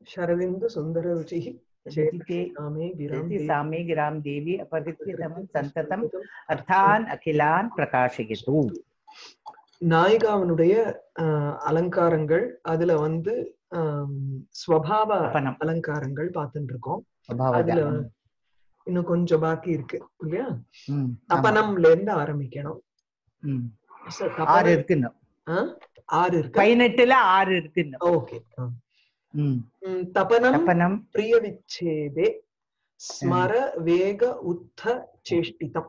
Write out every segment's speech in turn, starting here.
शरदिन्दु सुन्दररुचिः चेतते नामे गिरां यदि सामे गिरां देवी अपरित्यतमं सन्ततम् अर्थान् अखिलान् प्रकाशयतु நாயிகாவனுடைய ஆஹ், அலங்காரங்கள் அதுல வந்து ஆம், ஸ்வபாவ தபனம் அலங்காரங்கள் பார்த்துட்டு இருக்கோம் அபாவத அதுல இன்னும் கொஞ்சம் பாக்கி இருக்கு இல்லையா ம், ஆமா. தபனம்ல இருந்து ஆரம்பிக்கணும் ம். So, ஆறு தபனம், இருக்கு இன்னும் ஆ? ஆறு இருக்கு பதினெட்டுல ஆறு இருக்கு இன்னும் ஓகே ம். தபனம் தப்பனம் பிரிய விச்சேதே ஸ்மர வேக உத்த சேஷ்டிதம்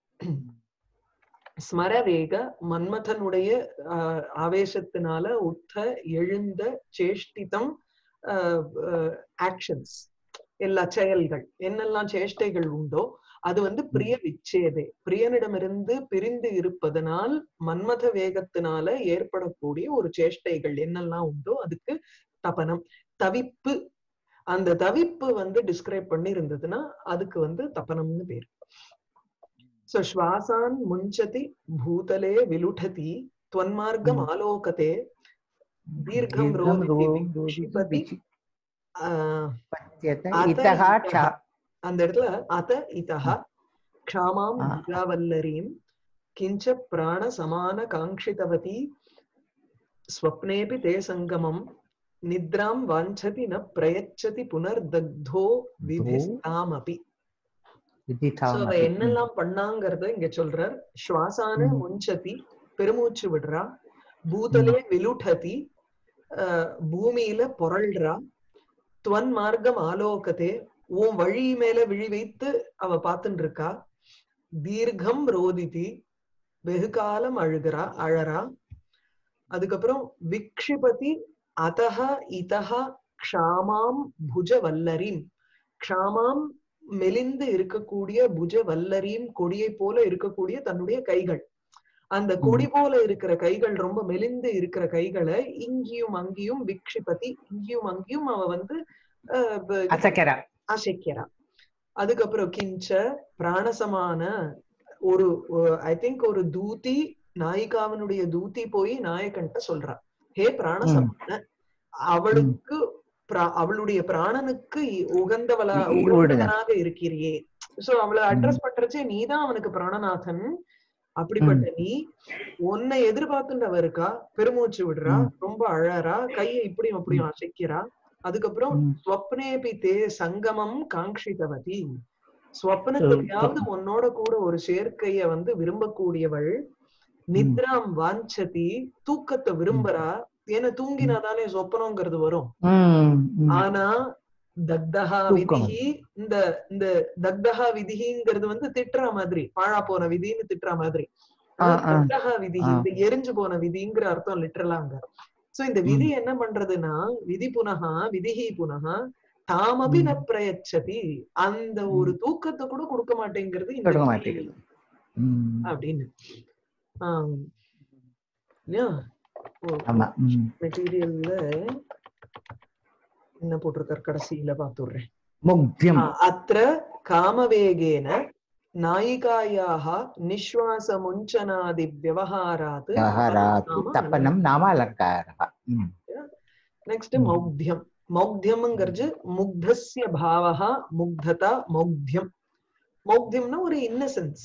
ஸ்மர வேக மன்மதனுடைய ஆஹ், ஆவேசத்தினால உத்த எழுந்த சேஷ்டிதம் ஆக்ஷன்ஸ் எல்லா செயல்கள் என்னெல்லாம் சேஷ்டைகள் உண்டோ அது வந்து பிரிய விச்சேதே பிரியனிடமிருந்து பிரிந்து இருப்பதனால் மன்மத வேகத்தினால ஏற்படக்கூடிய ஒரு சேஷ்டைகள் என்னெல்லாம் உண்டோ அதுக்கு தபனம் தவிப்பு அந்த தவிப்பு வந்து டிஸ்கிரைப் பண்ணி இருந்ததுன்னா அதுக்கு வந்து தபனம்னு பேர் சோ ஸ்வாசான் முஞ்சதி பூதலே விலுடதி துவன்மார்க்கம் ம். ஆலோகதே தீர்க்கம் தீர்க்கம் ரோதிதி ரோ- விக்ஷிபதி விக்ஷி- ஆஹ், பத்யத அத இதஹ இதஹ. க்ஷா- அந்த இடத்துல அத இதஹ க்ஷாமாம் ஆ. திராவல்லரீம் கிஞ்ச பிராண சமான காங்கிதவதி ஸ்வப்னேபி தே சங்கமம் நித்ராம் வாஞ்சதி ந பிரயச்சதி புனர்தக்தோ விதிஸ்தாமபி So, அவ விதிதாமபி. என்னெல்லாம் பண்ணாங்கிறத இங்க சொல்றார் ஸ்வாசான ம். முஞ்சதி பெருமூச்சு விடுறா பூதலே விலுடதி அஹ், பூமியில புரள்றா துவன் மார்க்கம் ஆலோகத்தே உன் வழி மேல விழி வைத்து அவ பார்த்துட்டு இருக்கா தீர்க்கம் ரோதிதி வெகு காலம் அழுகிறா அழறா அதுக்கப்புறம் விக்ஷிபதி அதஹ இதஹ க்ஷாமாம் புஜ வல்லரீம் க்ஷாமாம் மெலிந்து இருக்கக்கூடிய புஜ வல்லரீம் கொடியை போல இருக்கக்கூடிய தன்னுடைய கைகள் அந்த கொடி போல இருக்கிற கைகள் ரொம்ப மெலிந்து இருக்கிற கைகளை இங்கேயும் அங்கேயும் விக்ஷிபதி இங்கேயும் அங்கேயும் அவ வந்து அஹ், ப- அசக்கரா அசைக்கிறா அதுக்கப்புறம் கிஞ்ச பிராணசமான ஒரு ஐ திங்க் ஒரு தூதி நாயிகாவனுடைய தூதி போய் நாயகன்ட்ட சொல்றா ஹே பிராணசமான அவளுக்கு பிரா- அவளுடைய பிராணனுக்கு இ- உகந்தவளா இ- இ- உகந்தவனாக இருக்கிறியே சோ அவளை அட்ரஸ் பண்றச்சே நீதான் அவனுக்கு பிராணநாதன் அப்படிப்பட்ட நீ உன்னை எதிர்பார்த்துண்டவ இருக்கா பெருமூச்சு விடுறா ம். ரொம்ப அழறா கையை இப்படியும் அப்படியும் அசைக்கிறா அதுக்கப்புறம் ம். ஸ்வப்னேபி தே சங்கமம் காங்கிதவதி ஸ்வப்னத்திலேயாவது உன்னோட கூட ஒரு சேர்க்கைய வந்து விரும்பக்கூடியவள் நித்ராம் வாஞ்சதி தூக்கத்தை விரும்புறா ஏன்னா தூங்கினாதானே சொப்பனங்கிறது வரும் ம், ம். ஆனா தக்தஹா தூக்கம். விதிஹி இந்த இந்த தக்தஹா விதிஹிங்கிறது வந்து திட்டுற மாதிரி பாழா போன விதின்னு திட்டுற மாதிரி ஆ, ஆ. தக்தஹா விதிஹி ஆ. இந்த எரிஞ்சு போன விதிங்கிற அர்த்தம் லிட்டரலாங்க சோ இந்த விதி என்ன பண்றதுன்னா விதி புனகா விதிஹி புனகா தாமபி ந பிரயச்சதி அந்த ஒரு தூக்கத்தை கூட கொடுக்க மாட்டேங்கிறது இந்த கொடுக்க விதி மாட்டேங்குது. ம். அப்படின்னு ஆம். இல்லையா ஆமா ம். மெட்டீரியல்ல என்ன போட்டிருக்கார் கடைசியில பாத்துடுறேன் முக்தியம் அத்திர காமவேகேன நாயிகாயாக நிஸ்வாச முஞ்சனாதி விவகாராத் விவகாராத்து தப்பனம் நாம அலங்காரः ம். நெக்ஸ்ட் ம். மௌக்தியம் மௌக்தியம்ங்கிறது முக்தஸ்ய பாவகா முக்ததா மௌக்தியம் மௌக்தியம்னா ஒரு இன்னசென்ஸ்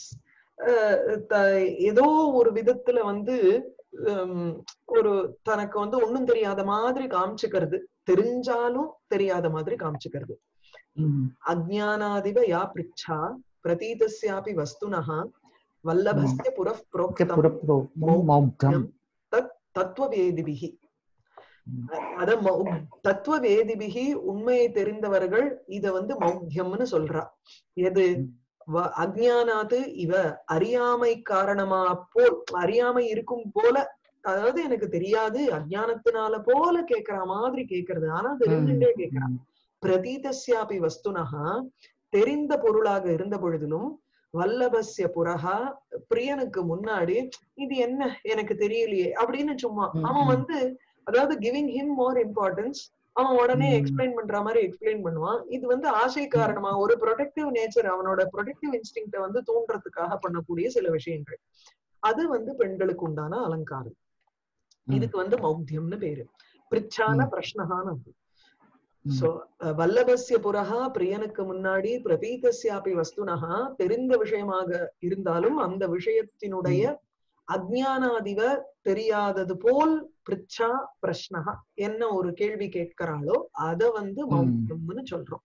ஏதோ ஒரு விதத்துல வந்து ஹம், ஒரு தனக்கு வந்து ஒண்ணும் தெரியாத மாதிரி காமிச்சுக்கிறது தெரிஞ்சாலும் தெரியாத மாதிரி காமிச்சுக்கிறது ம். அஜ்ஞானாதிவ யா பிரிச்சா பிரதீதஸ்யாபி வஸ்துனः வல்லபஸ்ய புரः இங்க புரோக்தம் புறப்புறோ- மௌக்தம் தத் தத்துவவேதிபிகி ம். அத மௌ- தத்துவவேதிபிகி உண்மையை தெரிந்தவர்கள் இத வந்து மௌக்தியம்னு சொல்றா எது ம். வ- அஜ்ஞானாது இவ அறியாமை காரணமா போல் அறியாமை இருக்கும் போல அதாவது எனக்கு தெரியாது அஜ்ஞானத்தினால போல கேக்குற மாதிரி கேக்குறது ஆனா தெரிஞ்சுட்டே கேக்குறான் பிரதீதஸ்யாபி வஸ்துனஹா தெரிந்த பொருளாக இருந்த பொழுதிலும் வல்லபஸ்ய புரஹா பிரியனுக்கு முன்னாடி இது என்ன எனக்கு தெரியலையே அப்படின்னு சும்மா ம், அவன் ம். வந்து அதாவது கிவிங் ஹிம் மோர் இம்பார்ட்டன்ஸ் அவன் உடனே ம். எக்ஸ்பிளைன் பண்ற மாதிரி எக்ஸ்பிளைன் பண்ணுவான் இது வந்து ஆசை காரணமா ஒரு ப்ரொடெக்டிவ் நேச்சர் அவனோட ப்ரொடெக்டிவ் இன்ஸ்டிங்ட வந்து தூண்டுறதுக்காக பண்ணக்கூடிய சில விஷயங்கள் அது வந்து பெண்களுக்கு உண்டான அலங்காரம் ம். இதுக்கு வந்து மௌத்தியம்னு பேரு பிரிச்சான ம். பிரஷ்னகான சோ அஹ், வல்லபஸ்ய புரஹா பிரியனுக்கு முன்னாடி பிரபீதஸ்யாபி வஸ்துனஹா தெரிந்த விஷயமாக இருந்தாலும் அந்த விஷயத்தினுடைய அஜ்ஞானாதிவ தெரியாதது போல் பிரிச்சா பிரஷ்னஹா என்ன ஒரு கேள்வி கேட்கிறாளோ அத வந்து மௌனம்னு சொல்றோம்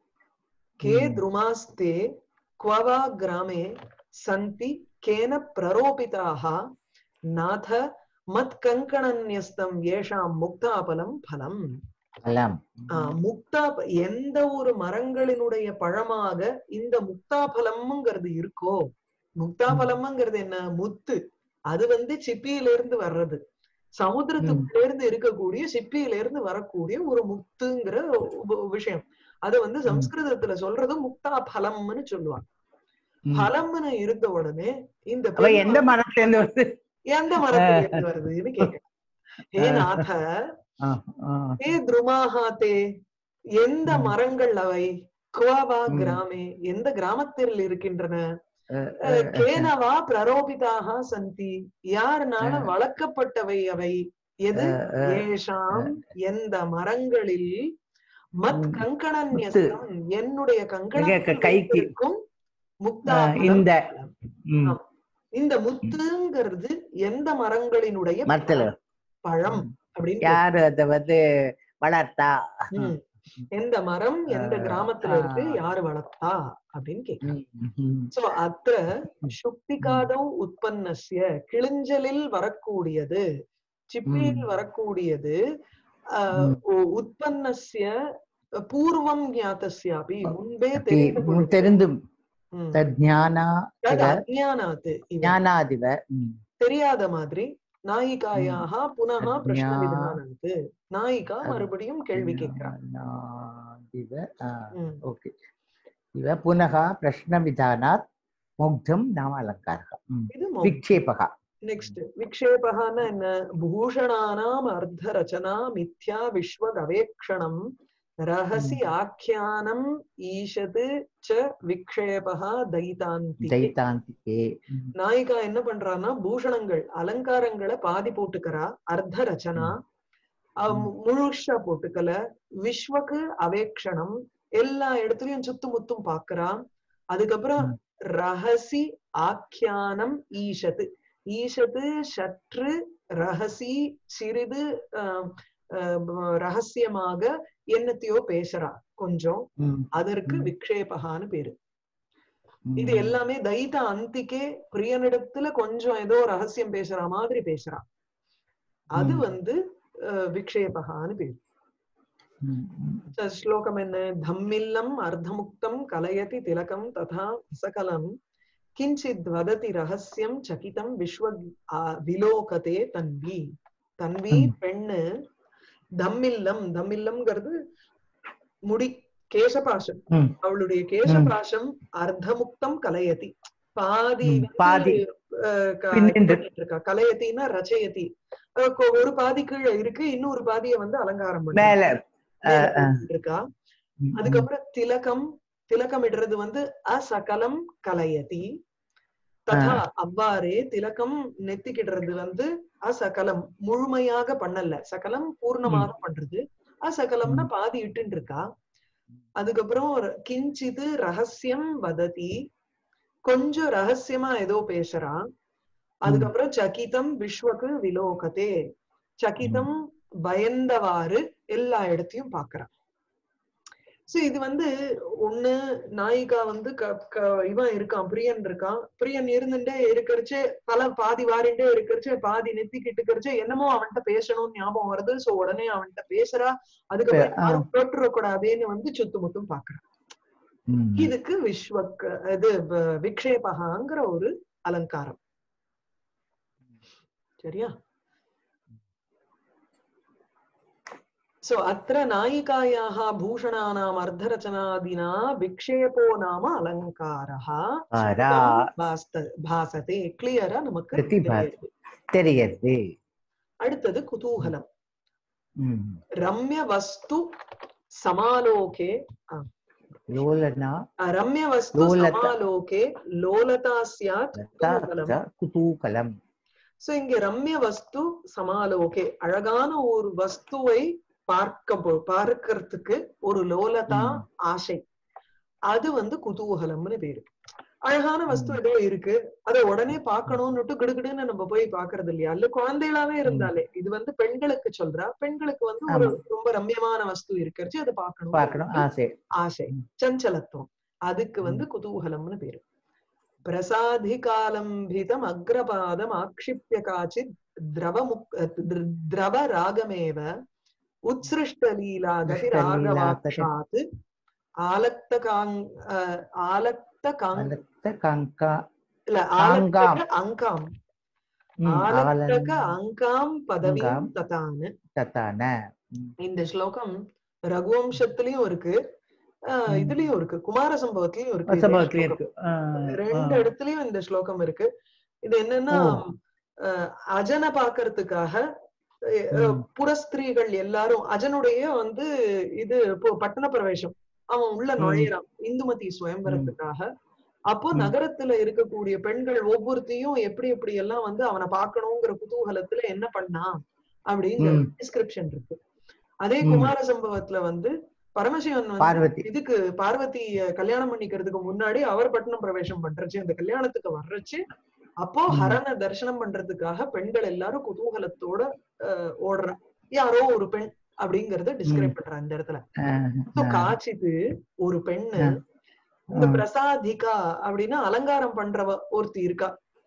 கே ம். துருமாஸ்தே क्ववा ग्रामे सन्ति केन प्ररोपिताः नाथ மத்கங்கணன்யஸ்தம் ஏஷாம் முக்தாபலம் பலம் பலம் ஆஹ் முக்தா எந்த ஒரு மரங்களினுடைய பழமாக இந்த முக்தாபலம்ங்கிறது இருக்கோ முக்தாபலம்ங்கிறது என்ன முத்து அது வந்து சிப்பியில இருந்து வர்றது சமுத்திரத்துக்குள்ள இருந்து இருக்கக்கூடிய சிப்பியில இருந்து வரக்கூடிய ஒரு முத்துங்கிற உப- விஷயம் அத வந்து சம்ஸ்கிருதத்துல சொல்றது முக்தா பலம்னு சொல்லுவாங்க ம். பலம்னு இருந்த உடனே இந்த அப்ப எந்த பெருமாள் மரத்துல இருந்து வருது எந்த மரத்துல இருந்து வருதுன்னு கேட்க ஹே நாத ஆ, ஆ. ஹே துருமாஹா தே எந்த ம். மரங்கள் அவை குவாவா ம். கிராமே எந்த கிராமத்தில் இருக்கின்றன அஹ், அஹ், அஹ், கேனவா பிரரோபிதாக சந்தி யாருனால அஹ். வளர்க்கப்பட்டவை அவை எது அஹ், அஹ், ஏஷாம் எந்த மரங்களில் மத் ம். கங்கணன்யஸ்தம் என்னுடைய இங்க கங்கணத்தில் கைக்கு. வைத்திருக்கும் முக்தா அஹ், பலம். இந்த ம், ஆமா. இந்த முத்துங்கிறது எந்த மரங்களினுடைய மரத்துல பழம் அப்படின்னு யாரு அத வந்து வளர்த்தா ம். எந்த மரம் எந்த ஆஹ் கிராமத்துல இருக்கு ஆஹ் யாரு வளர்த்தா அப்படின்னு கேக்குறாங்க ம், ம், சோ அத்த சுக்திகாதௌ உற்பன்னஸ்ய கிளிஞ்சலில் வரக்கூடியது சிப்பியில் ம். வரக்கூடியது ஆஹ், ம். உ- உற்பன்னஸ்ய பூர்வம் ஞாத்தஸ்யாபி முன்பே அப்படி தெரிந்து உம் கொள்ளும். தெரிந்தும் ம். தஜ்ஞானா தத் இவ அஜ்ஞானாத் இவ. ஞானாதிவ ம், தெரியாத மாதிரி நாயிகாயாக புனக அஜ்ஞா- பிரஷ்ன விதானத்து நாயிகா அது- மறுபடியும் கேள்வி கேட்கிறான் ஞானாதிவ ஆ, ம். ஓகே இவ புனः प्रश्नविधानात् मुग्धं नाम अलङ्कारः ம். இது மௌ- विक्षेपः நெக்ஸ்ட் விக்ஷேபகான என்ன பூஷணானாம் அர்த்த ரச்சனா மித்யா விஸ்வ கவேக்ஷணம் ரகசி ஆக்கியானம் ஈஷது ச விக்ஷேபகா தைதாந்தி दैतान्तिके ம். நாயிகா என்ன பண்றான்னா பூஷணங்கள் அலங்காரங்களை பாதி போட்டுக்கிறா அர்த்த ரச்சனா அவ மு- முழுசா போட்டுக்கல விஸ்வக்கு அவேக்ஷணம் எல்லா இடத்துலயும் சுத்து முத்தும் பாக்குறா அதுக்கப்புறம் ம். ரகசி ஆக்கியானம் ஈஷத்து ஈஷத்து சற்று ரகசி சிறிது ஆஹ், ஆஹ், ரகசியமாக என்னத்தையோ பேசுறா கொஞ்சம் ம். அதற்கு ம். விக்ஷேபகான்னு பேரு ம். இது எல்லாமே தைத்த அந்திக்கே பிரியனிடத்துல கொஞ்சம் ஏதோ ரகசியம் பேசுற மாதிரி பேசுறா அது ம். வந்து அஹ், விக்ஷேபகான்னு பேரு ம். ம். ச- ஸ்லோகம் என்ன தம்மில்லம் அர்த்தமுக்தம் கலயதி திலகம் ததா சகலம் கிஞ்சித் வததி ரகசியம் சகிதம் விஸ்வ ஆ, விலோகதே தன்வி தன்வி ம். பெண்ணு தம்மில்லம் தம்மில்லம்ங்கிறது முடி கேசபாசம் ம். அவளுடைய கேசபாசம் அர்த்தமுக்தம் கலயதி பாதி ம், வந்து, பாதி. அஹ், க- பின்னின்று. பண்ணிட்டு இருக்கா கலயத்தின்னா ரச்சயதி அஹ், கொ- ஒரு பாதி கீழே இருக்கு இன்னொரு பாதியை வந்து அலங்காரம் பண்ணி மேல மேல அஹ், போட்டுட்டு இருக்கா ம். அதுக்கப்புறம் திலகம் திலகமிடுறது வந்து அசகலம் கலயதி ததா அவ்வாறே திலகம் நெத்திக்கிடுறது வந்து அசகலம் முழுமையாக பண்ணல சகலம் பூர்ணமாக பண்றது அசகலம்னா பாதி இட்டுன்னு இருக்கா அதுக்கப்புறம் ஒரு கிஞ்சிது ரகசியம் வததி கொஞ்சம் ரகசியமா ஏதோ பேசுறா அதுக்கப்புறம் சகிதம் விஸ்வக்கு விலோகதே சகிதம் பயந்தவாறு எல்லா இடத்தையும் பாக்குறா சோ இது வந்து ஒண்ணு நாயிகா வந்து க க- இவன் இருக்கான் பிரியன் இருக்கான் பிரியன் இருந்துட்டே இருக்கிறச்சே தலை பாதி வாரிண்டே இருக்கிறச்சே பாதி நெத்திக்கிட்டுக்கிறச்சே என்னமோ அவன்கிட்ட பேசணும்னு ஞாபகம் வருது சோ உடனே அவன்கிட்ட பேசுறா அதுக்கப்புறம் ஆ. யாரும் கேட்டுறக்கூடாதேன்னு வந்து சுத்து முத்தும் பாக்குறான் ம். இதுக்கு விஸ்வக் இது வ- விக்ஷேபகாங்கிற ஒரு அலங்காரம் சரியா சோ அத்திர நாயிகாயாः பூஷணானாம் அர்த்தரச்சனாதினா விக்ஷேபோ நாம அலங்காரः ஆரா. பாஸ்த- பாசதே கிளியரா நமக்கு பிரதிபாதி. தெரியுது. தெரியுது அடுத்தது குதூகலம் ம். ரம்ய வஸ்து சமாலோகே ஆ, லோலனா ரம்ய வஸ்து லோலதா. சமாலோகே லோலதா சியாத் குதூகலம் லதா குதூகலம் சோ இங்க ரம்ய வஸ்து சமாலோகே அழகான ஒரு வஸ்துவை பார்க்க போ- பார்க்கறதுக்கு ஒரு லோலதா ம். ஆசை அது வந்து குதூகலம்னு பேரு அழகான வஸ்து ம். ஏதோ இருக்கு அத உடனே பார்க்கணும்னுட்டு கிடுகிடுன்னு நம்ம போய் பாக்குறது இல்லையா இல்ல குழந்தைகளாவே இருந்தாலே இது வந்து பெண்களுக்கு சொல்றா பெண்களுக்கு வந்து ஒரு ஆமா. ரொம்ப ரம்யமான வஸ்து இருக்கிறச்சு அதை பார்க்கணும் பார்க்கணும் ஆசை ஆசை ம். சஞ்சலத்துவம் அதுக்கு வந்து குதூகலம்னு பேரு பிரசாதிகாலம்பிதம் அக்ரபாதம் ஆக்ஷிப்ய காச்சித் திரவமுக் திர- திரவ ராகமேவ உத்ஸ்ருஷ்டலீலாகதி ராகவாக்ஷாத் ஆலக்தகாங் அஹ், ஆலக்தகாங் அலக்த கங்கா இல்ல காங்காம். ஆலக்தக அங்காம் ம், ஆலக்தக ஆலன் அங்காம் பதவியும் அங்காம். ததான்னு தத்தான ம். இந்த ஸ்லோகம் ரகுவம்சத்திலயும் இருக்கு ஆஹ் ம். இதுலயும் இருக்கு குமார சம்பவத்திலயும் இருக்கு இதே சம்பவத்திலயும் ஸ்லோகம். இருக்கு ஆ, ரெண்டு ஆ. இடத்துலயும் இந்த ஸ்லோகம் இருக்கு இது என்னன்னா ஓ. அஹ், அஜனை பாக்குறதுக்காக அஹ், ம். புறஸ்திரீகள் எல்லாரும் அஜனுடைய வந்து இது இப்போ பட்டண பிரவேசம் அவன் உள்ள ம். நுழையிறான் இந்துமதி சுயம்பரத்துக்காக அப்போ ம். நகரத்துல இருக்கக்கூடிய பெண்கள் ஒவ்வொருத்தையும் எப்படி எப்படி எல்லாம் வந்து அவனை பார்க்கணுங்கிற குதூகலத்துல என்ன பண்ணான் அப்படிங்கிற ம். டிஸ்கிரிப்ஷன் இருக்கு அதே ம். குமார சம்பவத்துல வந்து பரமசிவன் வந்து பார்வதி இதுக்கு பார்வதிய கல்யாணம் பண்ணிக்கிறதுக்கு முன்னாடி அவர் பட்டணம் பிரவேசம் பண்றச்சு அந்த கல்யாணத்துக்கு வர்றச்சு அப்போ ம். ஹரனை தரிசனம் பண்றதுக்காக பெண்கள் எல்லாரும் குதூகலத்தோட அஹ், ஓடுறா யாரோ ஒரு பெண் அப்படிங்கறத டிஸ்கிரைப் பண்றா இந்த இடத்துல ஆ, So, ஆ. காட்சித்து ஒரு பெண்ணு ஆ. இந்த ஆ. பிரசாதிகா அப்படின்னா அலங்காரம் பண்றவ ஒருத்தி இருக்கா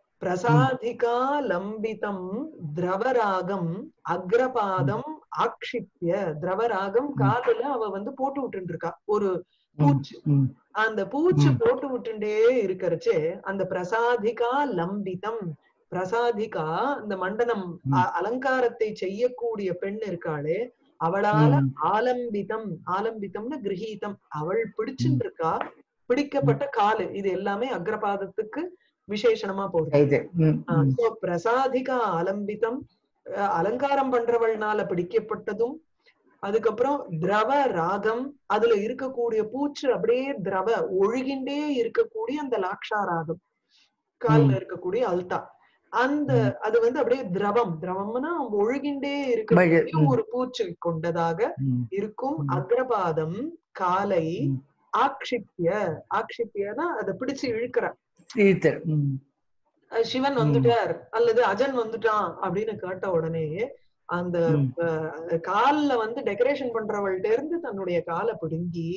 பிரசாதிகா லம்பிதம் திரவராகம் அக்ரபாதம் ஆக்ஷிப்ய திரவராகம் ம். காலுல அவ வந்து போட்டு விட்டு இருக்கா ஒரு ம், பூச்சு ம். அந்த பூச்சு ம். போட்டு விட்டுண்டே இருக்கறச்சே அந்த பிரசாதிகா லம்பிதம் பிரசாதிகா இந்த மண்டனம் ம். அ- அலங்காரத்தை செய்யக்கூடிய பெண் இருக்காளே அவளால ம். ஆலம்பிதம் ஆலம்பிதம்னு கிரகீதம் அவள் பிடிச்சுட்டு இருக்கா பிடிக்கப்பட்ட காலு இது எல்லாமே அக்ரபாதத்துக்கு விசேஷணமா போகுது இது ம், ஆஹ் ம். so பிரசாதிகா ஆலம்பிதம் அஹ் அலங்காரம் பண்றவள்னால பிடிக்கப்பட்டதும் அதுக்கப்புறம் திரவ ராகம் அதுல இருக்கக்கூடிய பூச்சு அப்படியே திரவ ஒழுகிண்டே இருக்கக்கூடிய அந்த லாக்ஷா ராகம் கால்ல ம். இருக்கக்கூடிய அல்தா அந்த ம். அது வந்து அப்படியே திரவம் திரவம்னா ஒழுகிண்டே இருக்கக்கூடிய ம். ஒரு பூச்சு கொண்டதாக ம். இருக்கும் ம். அக்ரபாதம் காலை ம். ஆக்ஷிப்ய ஆக்ஷிப்யனா அதை பிடிச்சு இழுக்கிற இழுத்து. ம். அஹ் சிவன் ம். வந்துட்டார் அல்லது அஜன் வந்துட்டான் அப்படின்னு கேட்ட உடனே அந்த ம். அஹ், கால்ல வந்து டெக்கரேஷன் பண்றவள்ட்ட இருந்து தன்னுடைய காலை பிடுங்கி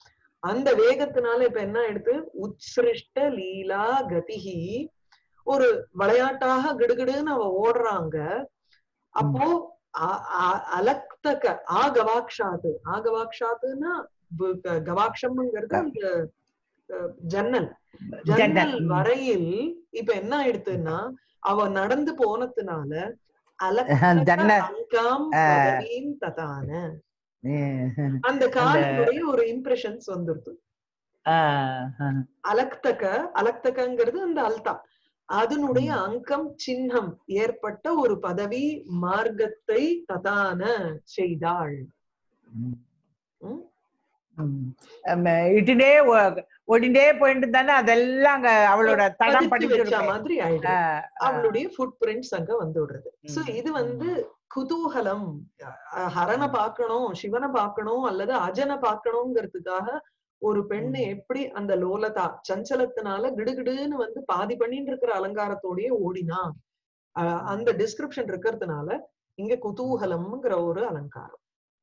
அந்த வேகத்தினால இப்ப என்ன எடுத்து உத்ஸ்ருஷ்ட லீலா கதிகி ஒரு விளையாட்டாக கிடுகிடுன்னு அவ ஓடுறாங்க அப்போ அ- அ- அலக்தக ஆ கவாக்ஷாத்து ஆ கவாக்ஷாத்துன்னா பு- க- கவாக்ஷம்ங்கிறது அந்த அஹ், ஜன்னல் ஜன்னல். ஜன்னல் ம். வரையில் இப்ப என்ன ஆயிடுத்துன்னா அவ நடந்து போனதுனால அலக்தக ஜன்னல். அங்காம் ஆ. பதவீம் ததான ம். அந்த காலினுடைய ஒரு இம்ப்ரெஷன்ஸ் வந்துருது ஆ, ஆ. அலக்தக அலக்தகங்கிறது அந்த அல்தா அதனுடைய ம். அங்கம் சின்னம் ஏற்பட்ட ஒரு பதவி மார்க்கத்தை ததான செய்தாள் ம். ம்? ம். ஆம, இட்டுட்டே ஓ- ஓடிண்டே போயிட்டு தானே அதெல்லாம் அங்க அவளோட தடம் பதிச்சு படிச்சு வச்ச மாதிரி ஆயிடுது ஆ, ஆ. அவளுடைய ஃபுட் பிரிண்ட்ஸ் அங்க வந்து விடுறது சோ ம், இது வந்து குதூகலம் அஹ் ஹரனை பார்க்கணும் சிவனை பார்க்கணும் அல்லது அஜனை பார்க்கணுங்கிறதுக்காக ஒரு பெண்ணு ம். எப்படி அந்த லோலதா சஞ்சலத்தினால கிடுகிடுன்னு வந்து பாதி பண்ணிட்டு இருக்கிற அலங்காரத்தோடயே ஓடினா அஹ் அந்த டிஸ்கிரிப்ஷன் இருக்கிறதுனால இங்க குதூகலம்ங்கிற ஒரு அலங்காரம்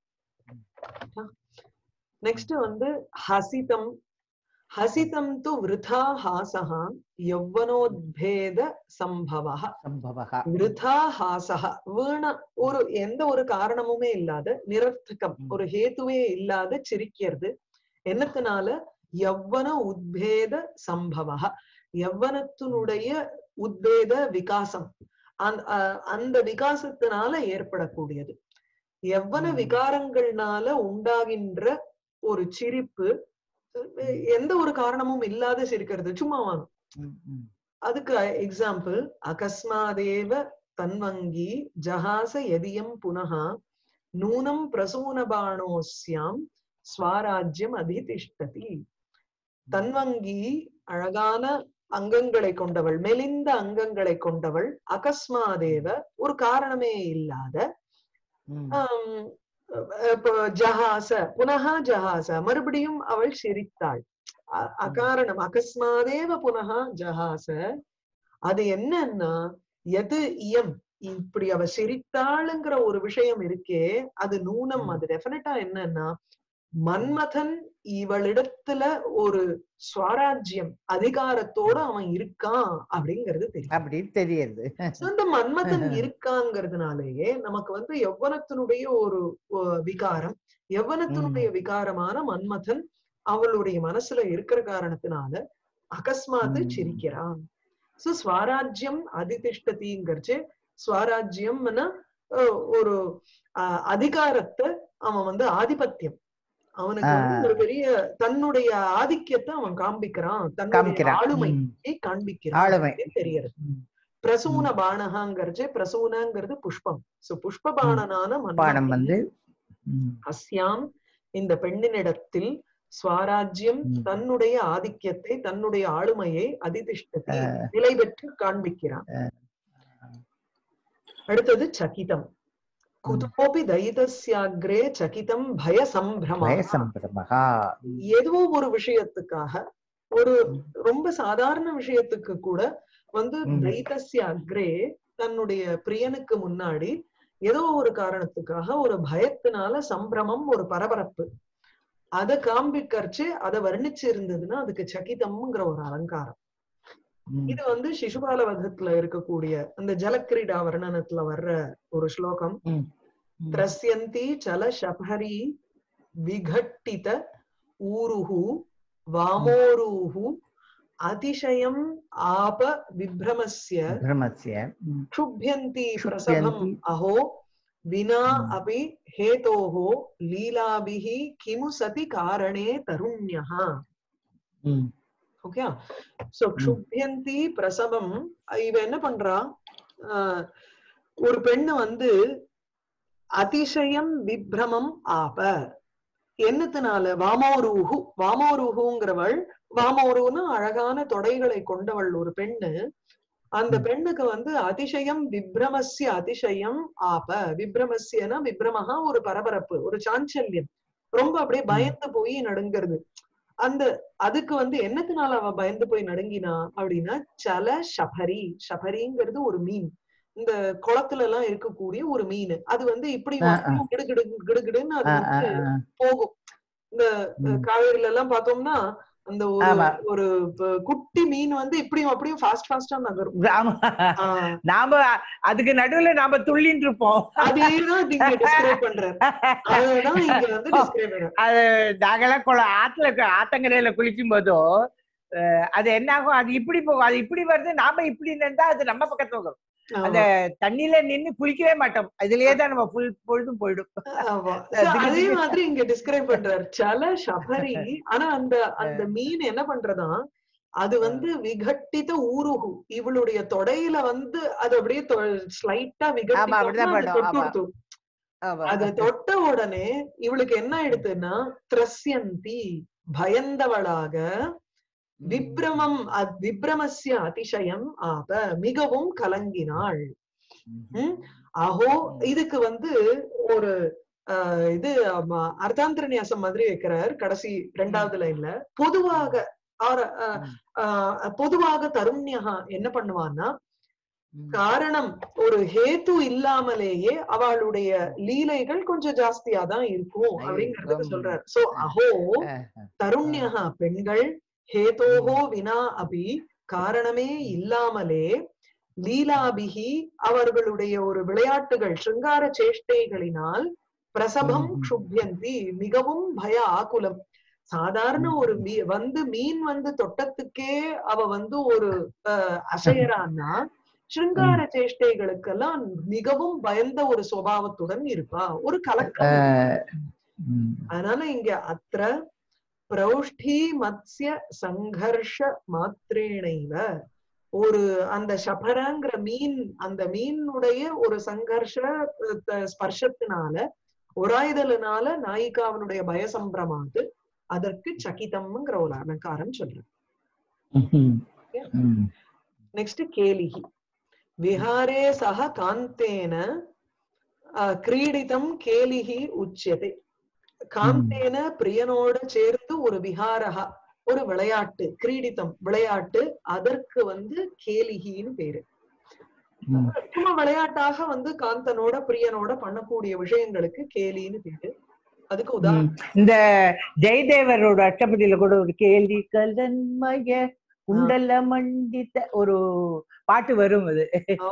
நெக்ஸ்ட் வந்து ஹசிதம் ஹசிதம் து விருதா ஹாசஹா யௌவனோத்பேத சம்பவः சம்பவகா. விருதா ஹாசஹ வீண ஒரு எந்த ஒரு காரணமுமே இல்லாத நிரர்த்தகம் ம். ஒரு ஹேத்துவே இல்லாத சிரிக்கிறது என்னத்தினால யவ்வன உத்பேத சம்பவ யவ்வனத்தினுடைய உத்பேத விகாசம் அந்த அஹ் அந்த விகாசத்தினால ஏற்படக்கூடியது யவ்வன ம். விகாரங்கள்னால உண்டாகின்ற ஒரு சிரிப்பு அஹ் எந்த ஒரு காரணமும் இல்லாத சிரிக்கிறது சும்மா வாங்க ம், ம். அதுக்கு எக்ஸாம்பிள் அகஸ்மாதேவ தன்வங்கி ஜஹாச யதியம் புனः நூனம் பிரசூனபாணோஸ்யாம் ஸ்வராஜ்யம் அதிதிஷ்டதி தன்வங்கி அழகான அங்கங்களை கொண்டவள் மெலிந்த அங்கங்களை கொண்டவள் அகஸ்மாதேவ ஒரு காரணமே இல்லாத ம். ஆம், அஹ் இப்போ ஜஹாச புனகா ஜஹாச மறுபடியும் அவள் சிரித்தாள் அ- அகாரணம் அகஸ்மாதேவ புனகா ஜஹாச அது என்னன்னா எது இயம் இப்படி அவ சிரித்தாளுங்கிற ஒரு விஷயம் இருக்கே அது நூனம் ம். அது டெஃபினட்டா என்னன்னா மன்மதன் இவளிடத்துல ஒரு ஸ்வராஜ்யம் அதிகாரத்தோட அவன் இருக்கான் அப்படிங்கிறது தெரியும் அப்படின்னு தெரியுது So, இந்த மன்மதன் இருக்காங்கிறதுனாலேயே நமக்கு வந்து யௌவனத்தினுடைய ஒரு அஹ், விகாரம் யௌவனத்தினுடைய விகாரமான மன்மதன் அவளுடைய மனசுல இருக்கிற காரணத்தினால அகஸ்மாத்து ம். சிரிக்கிறான் சோ ஸ்வராஜ்யம் அதிதிஷ்டதிங்கிறச்சு ஸ்வராஜ்யம்னா அஹ், ஒரு அஹ், அதிகாரத்தை அவன் வந்து ஆதிபத்தியம் அவனுக்கு வந்து ஆ. ஒரு பெரிய தன்னுடைய ஆதிக்கத்தை அவன் காண்பிக்கிறான் தன்னுடைய காமிக்கிறான் ஆளுமையை ம். காண்பிக்கிறான் ஆளுமை. அப்படின்னு தெரியறது ம். பிரசூன பானகாங்கிறச்சு பிரசூனங்கிறது புஷ்பம் சோ புஷ்ப பாணனான பாடம் மன்மதன் வந்து ம். அஸ்யாம் இந்த பெண்ணினிடத்தில் ஸ்வராஜ்யம் ம். தன்னுடைய ஆதிக்கத்தை தன்னுடைய ஆளுமையை அதிதிஷ்டத்தை நிலை பெற்று காண்பிக்கிறான் அடுத்தது சகிதம் குதோபி தைதஸ்யாக்ரே சகிதம் பய சம்பிரம பயசம்பிரமகா ஏதோ ஒரு விஷயத்துக்காக ஒரு ரொம்ப சாதாரண விஷயத்துக்கு கூட வந்து ம். தைதஸ்ய அக்ரே தன்னுடைய பிரியனுக்கு முன்னாடி ஏதோ ஒரு காரணத்துக்காக ஒரு பயத்தினால சம்பிரமம் ஒரு பரபரப்பு அத காண்பிக்கர்ச்சு அதை வர்ணிச்சு இருந்ததுன்னா அதுக்கு சகிதம்ங்கிற ஒரு அலங்காரம் ம். இது வந்து சிசுபால வதத்துல இருக்கக்கூடிய அந்த ஜலக்கிரீடா வர்ணனத்துல வர்ற ஒரு ஸ்லோகம் ம். திரஸ்யந்தி சல சபரி விகட்டித ஊருஹு வாமோருஹு அதிசயம் ஆப விப்ரமஸ்ய பிரமஸ்ய ம். क्षुभ्यन्ति प्रसभम् क्षुभ्यन्ति। अहो विना हम्म। अपि हेतोः लीलाभिः किमु सति कारणे तरुण्यः ம். ஓகே சோ க்ஷுப்யந்தி பிரசவம் இவ என்ன பண்றா ஆஹ், ஒரு பெண்ணு வந்து அதிசயம் விப்ரமம் ஆப என்னத்தினால வாமோரூஹு வாமோரூஹுங்கிறவள் வாமோருன்னு அழகான தொடைகளை கொண்டவள் ஒரு பெண்ணு அந்த ம். பெண்ணுக்கு வந்து அதிசயம் விப்ரமஸ்ய அதிசயம் ஆப விப்ரமஸ்யனா விப்ரமஹா ஒரு பரபரப்பு ஒரு சாஞ்சல்யம் ரொம்ப அப்படியே ம். பயந்து போய் நடுங்கிறது அந்த அதுக்கு வந்து என்னத்தினால அவ பயந்து போய் நடுங்கினா அப்படின்னா சல சபரி சபரிங்கிறது ஒரு மீன் இந்த குளத்துல எல்லாம் இருக்கக்கூடிய ஒரு மீன் அது வந்து இப்படி ஆ, வந்து கிடுகிடு கிடுகிடுன்னு அது ஆ, ஆ, வந்து ஆ. போகும் இந்த ம். காவேரியில எல்லாம் பார்த்தோம்னா அந்த ஒரு ஆமா. ஒரு ப- குட்டி மீன் வந்து இப்படியும் அப்படியும் ஃபாஸ்ட் ஃபாஸ்டா நகரும் ஆமா. ஆஹ் நாம அதுக்கு நடுவுல நாம துள்ளின்னு இருப்போம் அதேதான் நீங்க டிஸ்கிரைப் பண்றாரு அதுதான் இங்க வந்து டிஸ்கிரைப் பண்றாரு அது நாங்கெல்லாம் குள ஆத்துல கு- ஆத்தங்கரையில குளிக்கும் போதோ அஹ், அது என்ன ஆகும் அது இப்படி போகும் அது இப்படி வருது நாம இப்படி நின்றா அது நம்ம பக்கத்துல வரும் அந்த தண்ணியில நின்னு குளிக்கவே மாட்டோம் இதுலயே தான் நம்ம புல் பொழுதும் போயிடும் ஆமா. So, திடீர் அதே திடீர் மாதிரி இங்க டிஸ்கிரைப் பண்றாரு சல சபரி ஆனா அந்த அந்த மீன் என்ன பண்றதா அது வந்து விகட்டித ஊருகு இவளுடைய தொடையில வந்து அது அப்படியே ஸ்லைட்டா ஆமா, அப்படிதான் விகட்டி பண்ணும். ஆமா. தொட்டு ஆமா. அது தொட்ட உடனே இவளுக்கு என்ன ஆயிடுதுன்னா திரஸ்யந்தி பயந்தவளாக விப்ரமம் அத்- விப்ரமஸ்ய அதிசயம் ஆப மிகவும் கலங்கினாள் ம்? அஹோ இதுக்கு வந்து ஒரு ஆஹ், இது ஆமா, அர்த்தாந்திர நியாசம் மாதிரி வைக்கிறார் கடைசி ரெண்டாவது லைன்ல பொதுவாக ஆர- ஆஹ், ம். ஆஹ், பொதுவாக தருண்யகா என்ன பண்ணுவான்னா ம். காரணம் ஒரு ஹேத்து இல்லாமலேயே அவளுடைய லீலைகள் கொஞ்சம் ஜாஸ்தியா தான் இருக்கும் அப்படிங்கறதுக்கு இருக்கும். சொல்றார் சோ அஹோ அஹ், தருண்யகா பெண்கள் ஹேதோஹோ வினா அபி காரணமே இல்லாமலே லீலாபிகி அவர்களுடைய ஒரு விளையாட்டுகள் சிருங்கார சேஷ்டைகளினால் பிரசபம் ம். க்ஷுப்யந்தி மிகவும் பய ஆகுலம் சாதாரண ம். ஒரு மீ வந்து மீன் வந்து தொட்டத்துக்கே அவ வந்து ஒரு அஹ், அசையறான்னா சிருங்கார சேஷ்டைகளுக்கெல்லாம் மிகவும் பயந்த ஒரு சுபாவத்துடன் இருப்பா ஒரு கலக்கம் அஹ், ம். அதனால இங்க அத்திர பிரௌஷ்டி மத்ஸ்ய சங்கர்ஷ மாத்திரேணைவ ஒரு அந்த சபரங்கிற மீன் அந்த மீனுடைய ஒரு சங்கர்ஷ அஹ், த- ஸ்பர்ஷத்தினால உராய்தலினால நாயிகாவனுடைய பயசம்பிரமாது அதற்கு சகிதம்ங்கிற ஒரு அலங்காரம் சொல்றேன் ம். ம். நெக்ஸ்ட் கேலிகி விஹாரே சக காந்தேன அஹ், கிரீடிதம் கேலிஹி உச்சியதே காந்தேன பிரியனோட சேர்ந்து ஒரு விஹாரஹா ஒரு விளையாட்டு கிரீடிதம் விளையாட்டு அதற்கு வந்து கேலிகின்னு பேரு ம். சும்மா விளையாட்டாக வந்து காந்தனோட பிரியனோட பண்ணக்கூடிய விஷயங்களுக்கு கேலின்னு பேரு அதுக்கு உதாரணம் ம். இந்த ஜெயதேவரோட அஷ்டபதியில கூட ஒரு கேள்வி கல்தன்மய குண்டல மண்டித்த ஒரு பாட்டு வரும் அது ஓ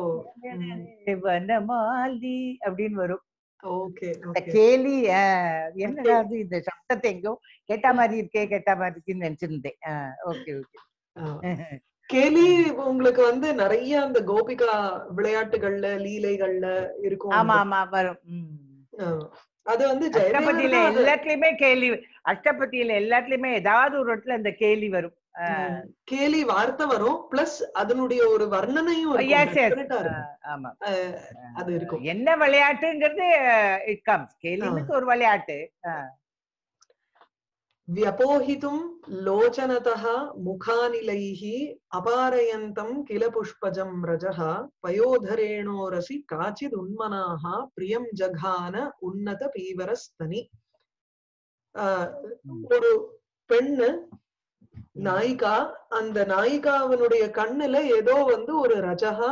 வனமாலி அப்படின்னு வரும் ஓகே இந்த ஓகே கேலி ஆஹ், என்னடா அது இந்த சப்தத்தை எங்கோ கேட்டா மாதிரி இருக்கே கேட்டா மாதிரி இருக்குன்னு நினைச்சிருந்தேன் ஓகே ஓகே கேலி உங்களுக்கு வந்து நிறைய அந்த கோபிகா விளையாட்டுகள்ல லீலைகள்ல இருக்கும் ஆமா ஆமா வரும் ம். ஆமா. அது வந்து அஷ்டபதியில ஜெயதேவன் தான் அது- எல்லாத்துலயுமே கேள்வி அஷ்டபதியில எல்லாத்துலயுமே ஏதாவது ஒரு இடத்துல அந்த கேள்வி வரும் ம். கேலி வார்த்தை வரும் பிளஸ் அதனுடைய ஒரு வர்ணனையும் இருக்கும். Yes, yes. definite ஆ இருக்கும். ஆமா அது இருக்கும் என்ன விளையாட்டுங்கிறது இட் கம்ஸ் கேலினுக்கு ஒரு விளையாட்டு व्यपोहितुं लोचनतः मुखानिलैः अपारयन्तं किल पुष्पजं रजः पयोधरेणोरसि काचिदुन्मनाः प्रियं जघान उन्नत पीवरस्तनि ஆஹ் ஒரு பெண்ணு நாயிகா அந்த நாயிகாவினுடைய கண்ணுல ஏதோ வந்து ஒரு ரஜகா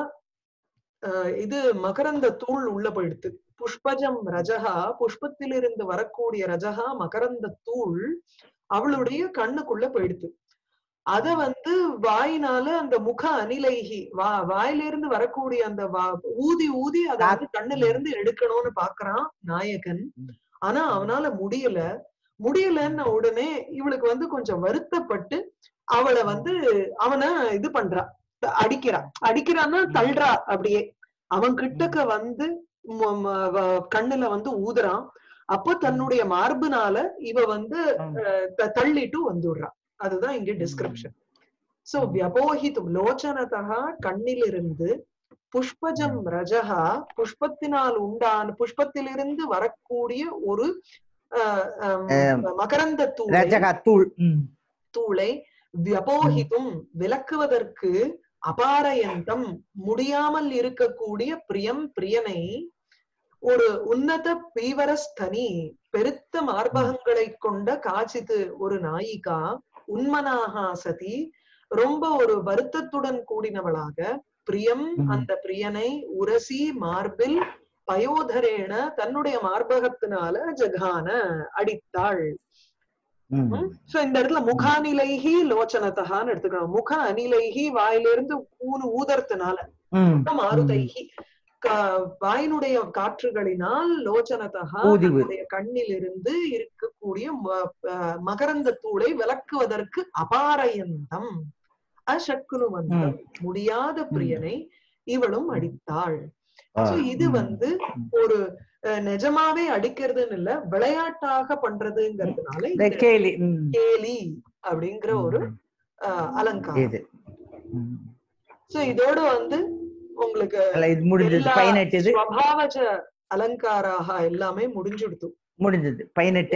ஆஹ் இது மகரந்த தூள் உள்ள போயிடுத்து புஷ்பஜம் ரஜகா புஷ்பத்திலிருந்து வரக்கூடிய ரஜகா மகரந்த தூள் அவளுடைய கண்ணுக்குள்ள போயிடுத்து அத வந்து வாயினால அந்த முக அனிலைகி வா வாயிலிருந்து வரக்கூடிய அந்த வா ஊதி ஊதி அத வந்து கண்ணுல இருந்து எடுக்கணும்னு பாக்குறான் நாயகன் ம். ஆனா அவனால முடியல முடியலன்ன உடனே இவளுக்கு வந்து கொஞ்சம் வருத்தப்பட்டு அவளை வந்து அவனை இது பண்றா அடிக்கிறா அடிக்கிறான்னா தள்ளுறா அப்படியே அவன் கிட்டக்க வந்து ம- ம- வ- கண்ணுல வந்து ஊதுறான் அப்போ தன்னுடைய மார்புனால இவ வந்து ம். த- தள்ளிட்டு வந்துடுறா அதுதான் இங்க டிஸ்கிரிப்ஷன் சோ வியபோஹிதும் லோச்சனதா கண்ணிலிருந்து புஷ்பஜம் ரஜகா புஷ்பத்தினால் உண்டான புஷ்பத்திலிருந்து வரக்கூடிய ஒரு ஆஹ், ஆம், மகரந்த தூளை ரஜகா தூள் ம். தூளை வியபோஹிதும் விலக்குவதற்கு அபாரயந்தம் முடியாமல் இருக்கக்கூடிய பிரியம் பிரியனை ஒரு உன்னத பீவரஸ்தனி பெருத்த மார்பகங்களை கொண்ட காச்சித்து ஒரு நாயிகா உண்மனாகா சதி ரொம்ப ஒரு வருத்தத்துடன் கூடினவளாக பிரியம் ம். அந்த பிரியனை உரசி மார்பில் பயோதரேன தன்னுடைய மார்பகத்தினால ஜகான அடித்தாள் ம். சோ இந்த இடத்துல முகானிலைகி லோச்சனத்தகான்னு எடுத்துக்கணும் முக அனிலைகி வாயிலிருந்து ஊனு ஊதறதுனால ம். மாருதைகி கா- வாயினுடைய காற்றுகளினால் லோச்சனத்தகா ஊதி ஊதி. தன்னுடைய கண்ணிலிருந்து இருக்கக்கூடிய ம- அஹ் மகரந்த தூளை விலக்குவதற்கு அபாரயந்தம் அசக்குனுவந்தம் முடியாத பிரியனை இவளும் அடித்தாள் ஆ. So இது ம். வந்து ம். ஒரு அஹ், நிஜமாவே அடிக்கிறதுன்னு இல்ல விளையாட்டாக பண்றதுங்கிறதுனால இந்த இந்த கேலி ம். கேலி அப்படிங்கிற ஒரு அஹ், அலங்காரம் இது ம். சோ இதோட வந்து உங்களுக்கு அல்ல, இது முடிஞ்சது எல்லா பதினெட்டு இது ஸ்வபாவஜ அலங்காராக எல்லாமே முடிஞ்சுடுத்து முடிஞ்சது பதினெட்டு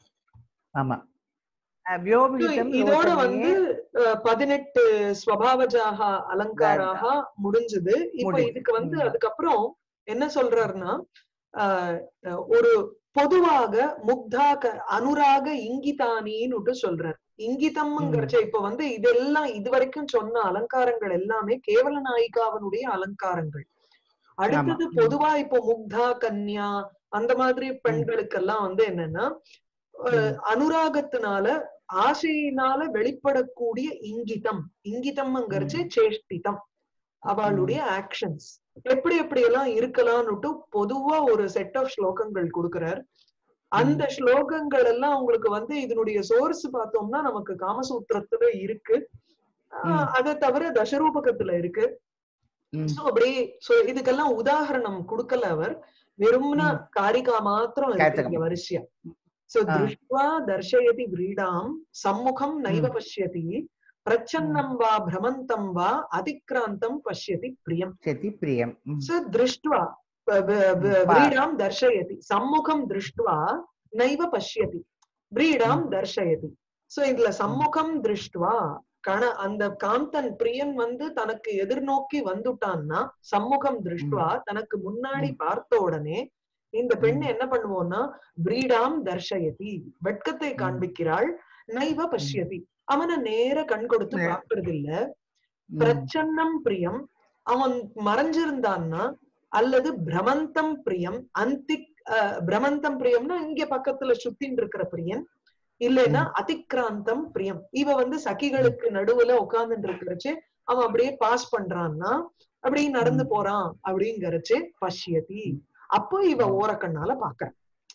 ஆமா அஹ், So, வியோபிதம் இதோட லோச்சனையே வந்து அஹ், பதினெட்டு ஸ்வபாவஜாக அலங்காராக முடிஞ்சது இப்ப முடிஞ்சது. இதுக்கு வந்து ம். அதுக்கப்புறம் என்ன சொல்றாருன்னா ஆஹ் அஹ், ஒரு பொதுவாக முக்தாக அனுராக இங்கிதானின்னு சொல்றார் இங்கிதம்ங்கிறச்ச இப்ப வந்து இதெல்லாம் இதுவரைக்கும் சொன்ன அலங்காரங்கள் எல்லாமே கேவல நாயிகாவனுடைய அலங்காரங்கள் அடுத்தது ம். பொதுவா இப்போ முக்தா கன்யா அந்த மாதிரி பெண்களுக்கெல்லாம் வந்து என்னன்னா அஹ், அனுராகத்தினால ஆசையினால வெளிப்படக்கூடிய இங்கிதம் இங்கிதம்ங்கிறச்சு சேஷ்டிதம் அவளுடைய ஆக்ஷன்ஸ் எப்படி எப்படி எல்லாம் இருக்கலாம்னுட்டு பொதுவா ஒரு செட் ஆஃப் ஸ்லோகங்கள் கொடுக்கிறார் அந்த ஸ்லோகங்கள் எல்லாம் உங்களுக்கு வந்து இதனுடைய சோர்ஸ் பார்த்தோம்னா நமக்கு காமசூத்திரத்துல இருக்கு ஆஹ் ம். அதை தவிர தசரூபகத்துல இருக்கு ம். சோ அப்படியே சோ இதுக்கெல்லாம் உதாரணம் கொடுக்கல அவர் வெறும்னா ம். காரிகா மாத்திரம் இருக்கு காரிகா. இங்க வரிசையா சோ ஆ. திருஷ்டுவா தர்ஷயதி விரீடாம் சம்முகம் நைவ ம். பஷ்யதி பிரச்சன்னம் வா பிரமந்தம் வா அதிக்ராந்தம் பஷ்யதி பிரியம் சதி பிரியம் ம். சோ திருஷ்டுவா வ- வ- வ- பா. व्रीडां दर्शयति सम्मुखं दृष्ट्वा नैव पश्यति व्रीडां ம். दर्शयति சோ இதுல சம்முகம் திருஷ்டுவா கண அந்த காந்தன் பிரியன் வந்து தனக்கு எதிர்நோக்கி வந்துட்டான்னா சம்முகம் திருஷ்டுவா தனக்கு முன்னாடி பார்த்த உடனே இந்த பெண் என்ன பண்ணுவோம்னா பிரீடாம் தர்ஷயதி வெட்கத்தை காண்பிக்கிறாள் நைவ பஷ்யதி அவனை நேர கண் கொடுத்து நே- பார்க்கறது இல்ல ம். பிரச்சன்னம் பிரியம் அவன் மறைஞ்சிருந்தான்னா அல்லது பிரமந்தம் பிரியம் அந்திக் அஹ், பிரமந்தம் பிரியம்னா இங்க பக்கத்துல சுத்தின்னு இருக்கிற பிரியன் இல்லைன்னா அதிக்ராந்தம் பிரியம் இவ வந்து சகிகளுக்கு நடுவுல உட்கார்ந்துட்டு இருக்கிறச்சு அவன் அப்படியே பாஸ் பண்றான்னா அப்படியே நடந்து ம். போறான் அப்படிங்கறச்சு பஷ்யதி அப்போ இவ ம். ஓரக்கண்ணால பாக்குறான்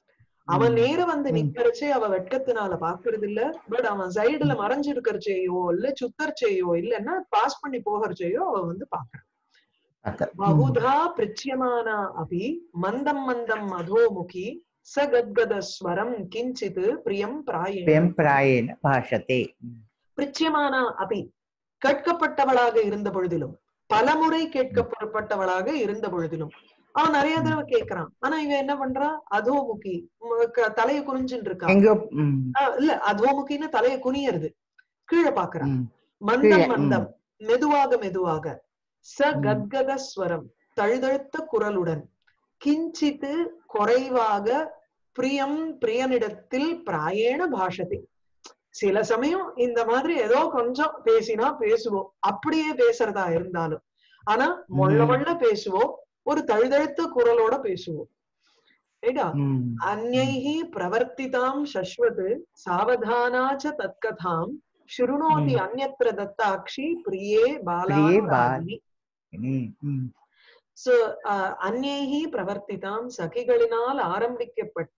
அவன் ம். நேர வந்து ம். நிக்கிறச்சே அவ வெட்கத்தினால பாக்குறது இல்ல பட் அவன் சைடுல மறைஞ்சிருக்கிறச்சேயோ இல்ல சுத்தர்ச்சேயோ இல்லன்னா பாஸ் பண்ணி போகிறச்சேயோ அவ வந்து பாக்குறான் பார்க்க. ம். बहुधा प्रीच्यमाना अपि मन्दं मन्दं मधोमुखी स गद्गदस्वरं किञ्चित् प्रियं प्रायेण பிரியம் பிராயேன பாஷத்தே ம். பிரிச்சியமானா அபி கேட்கப்பட்டவளாக இருந்த பொழுதிலும் பலமுறை கேட்கப்பட்டவளாக இருந்த பொழுதிலும் அவன் நிறைய தடவை கேட்கறான் ஆனா இவன் என்ன பண்றா அதோமுகி உம் க- தலைய குனிஞ்சுட்டு இருக்கா எங்கோ ம். ஆஹ் இல்ல அதோமுகின்னு தலைய குனியறது கீழே பாக்குறான் ம். மந்தம் கீழே, ம். மந்தம் மெதுவாக மெதுவாக ச ம். கத்கத ஸ்வரம் தழுதழுத்த குரலுடன் கிஞ்சித்து குறைவாக பிரியம் பிரியனிடத்தில் பிராயேண பாஷத்தை சில சமயம் இந்த மாதிரி ஏதோ கொஞ்சம் பேசினா பேசுவோம் அப்படியே பேசுறதா இருந்தாலும் ஆனா மொள்ள ம். மொள்ள பேசுவோம் ஒரு தழுதழுத்த குரலோட பேசுவோம் ரைட்டா ம். अन्यैः प्रवर्तितां शश्वत् सावधाना च तत्कथां शृणोति ம். अन्यत्र दत्ताक्षी प्रिये பிரியே बालानुरागिणी பால். ம். ம். சோ அந்நேகி பிரவர்த்திதாம் சகிகளினால் ஆரம்பிக்கப்பட்ட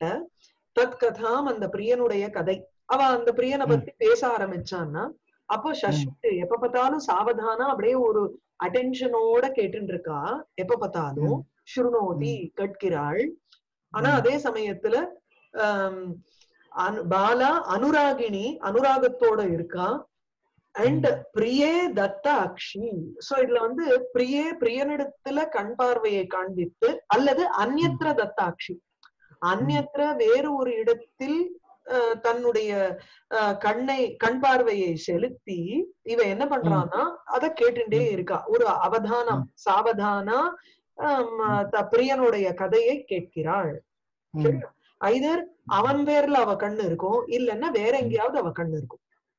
தற்கதாம் அந்த பிரியனுடைய கதை அவ அந்த பிரியனை ம். பத்தி பேச ஆரம்பிச்சான்னா அப்போ சஷ்டு எப்ப பார்த்தாலும் சாவதானா அப்படியே ஒரு அட்டென்ஷனோட கேட்டுட்டு இருக்கா எப்ப பார்த்தாலும் ஸ்ருணோதி கேட்கிறாள் ஆனா ம். அதே சமயத்துல ஆம், அனு- பாலா அனுராகிணி அனுராகத்தோட இருக்கா அண்ட் பிரியே தத்த அக்ஷி சோ இதுல வந்து பிரியே பிரியனிடத்துல கண் பார்வையை காண்பித்து அல்லது அந்நியத்திர தத்தாட்சி அந்நியத்திர வேறு ஒரு இடத்தில் அஹ், தன்னுடைய அஹ், கண்ணை கண் பார்வையை செலுத்தி இவ என்ன பண்றான்னா அத கேட்டுட்டே ம். இருக்கா ஒரு அவதானம் சாவதானா ஆம், த- பிரியனுடைய கதையை கேட்கிறாள் ம். ஐதர் அவன் பேர்ல அவ கண்ணு இருக்கும் இல்லைன்னா வேற எங்கேயாவது அவ கண்ணு இருக்கும்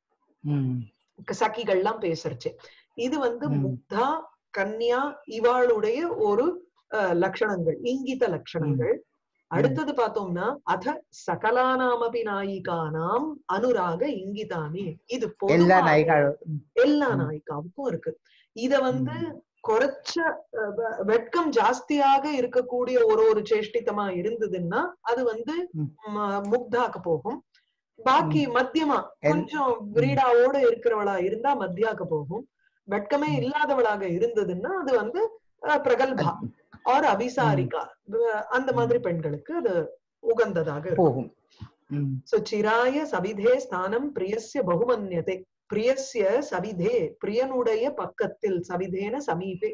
ம். சகிகள்லாம் பேசுறச்சு இது வந்து ம். முக்தா கன்யா இவாளுடைய ஒரு அஹ், லட்சணங்கள் இங்கித லட்சணங்கள் அடுத்தது பார்த்தோம்னா அத சகலானாமபி நாயிகானாம் அனுராக இங்கிதானி இது எல்லா பொதுவா நாய்களும் எல்லா ம். நாயிகாவுக்கும் இருக்கு இத வந்து குறைச்ச அஹ், வெ- வெட்கம் ஜாஸ்தியாக இருக்கக்கூடிய ஒரு ஒரு சேஷ்டிதமா இருந்ததுன்னா அது வந்து ம். ம- முக்தாக்கு போகும் பாக்கி மத்தியமா என்- கொஞ்சம் பிரீடாவோட இருக்கிறவளா இருந்தா மத்தியாக்கு போகும் வெட்கமே ம். இல்லாதவளாக இருந்ததுன்னா அது வந்து அஹ், பிரகல்பா ஆர் அபிசாரிகா வ- அந்த மாதிரி பெண்களுக்கு அது உகந்ததாக இருக்கும் போகும் ம். சோ சிராய சவிதே ஸ்தானம் பிரியஸ்ய பகுமன்யதே பிரியஸ்ய சவிதே பிரியனுடைய பக்கத்தில் சவிதேன சமீபே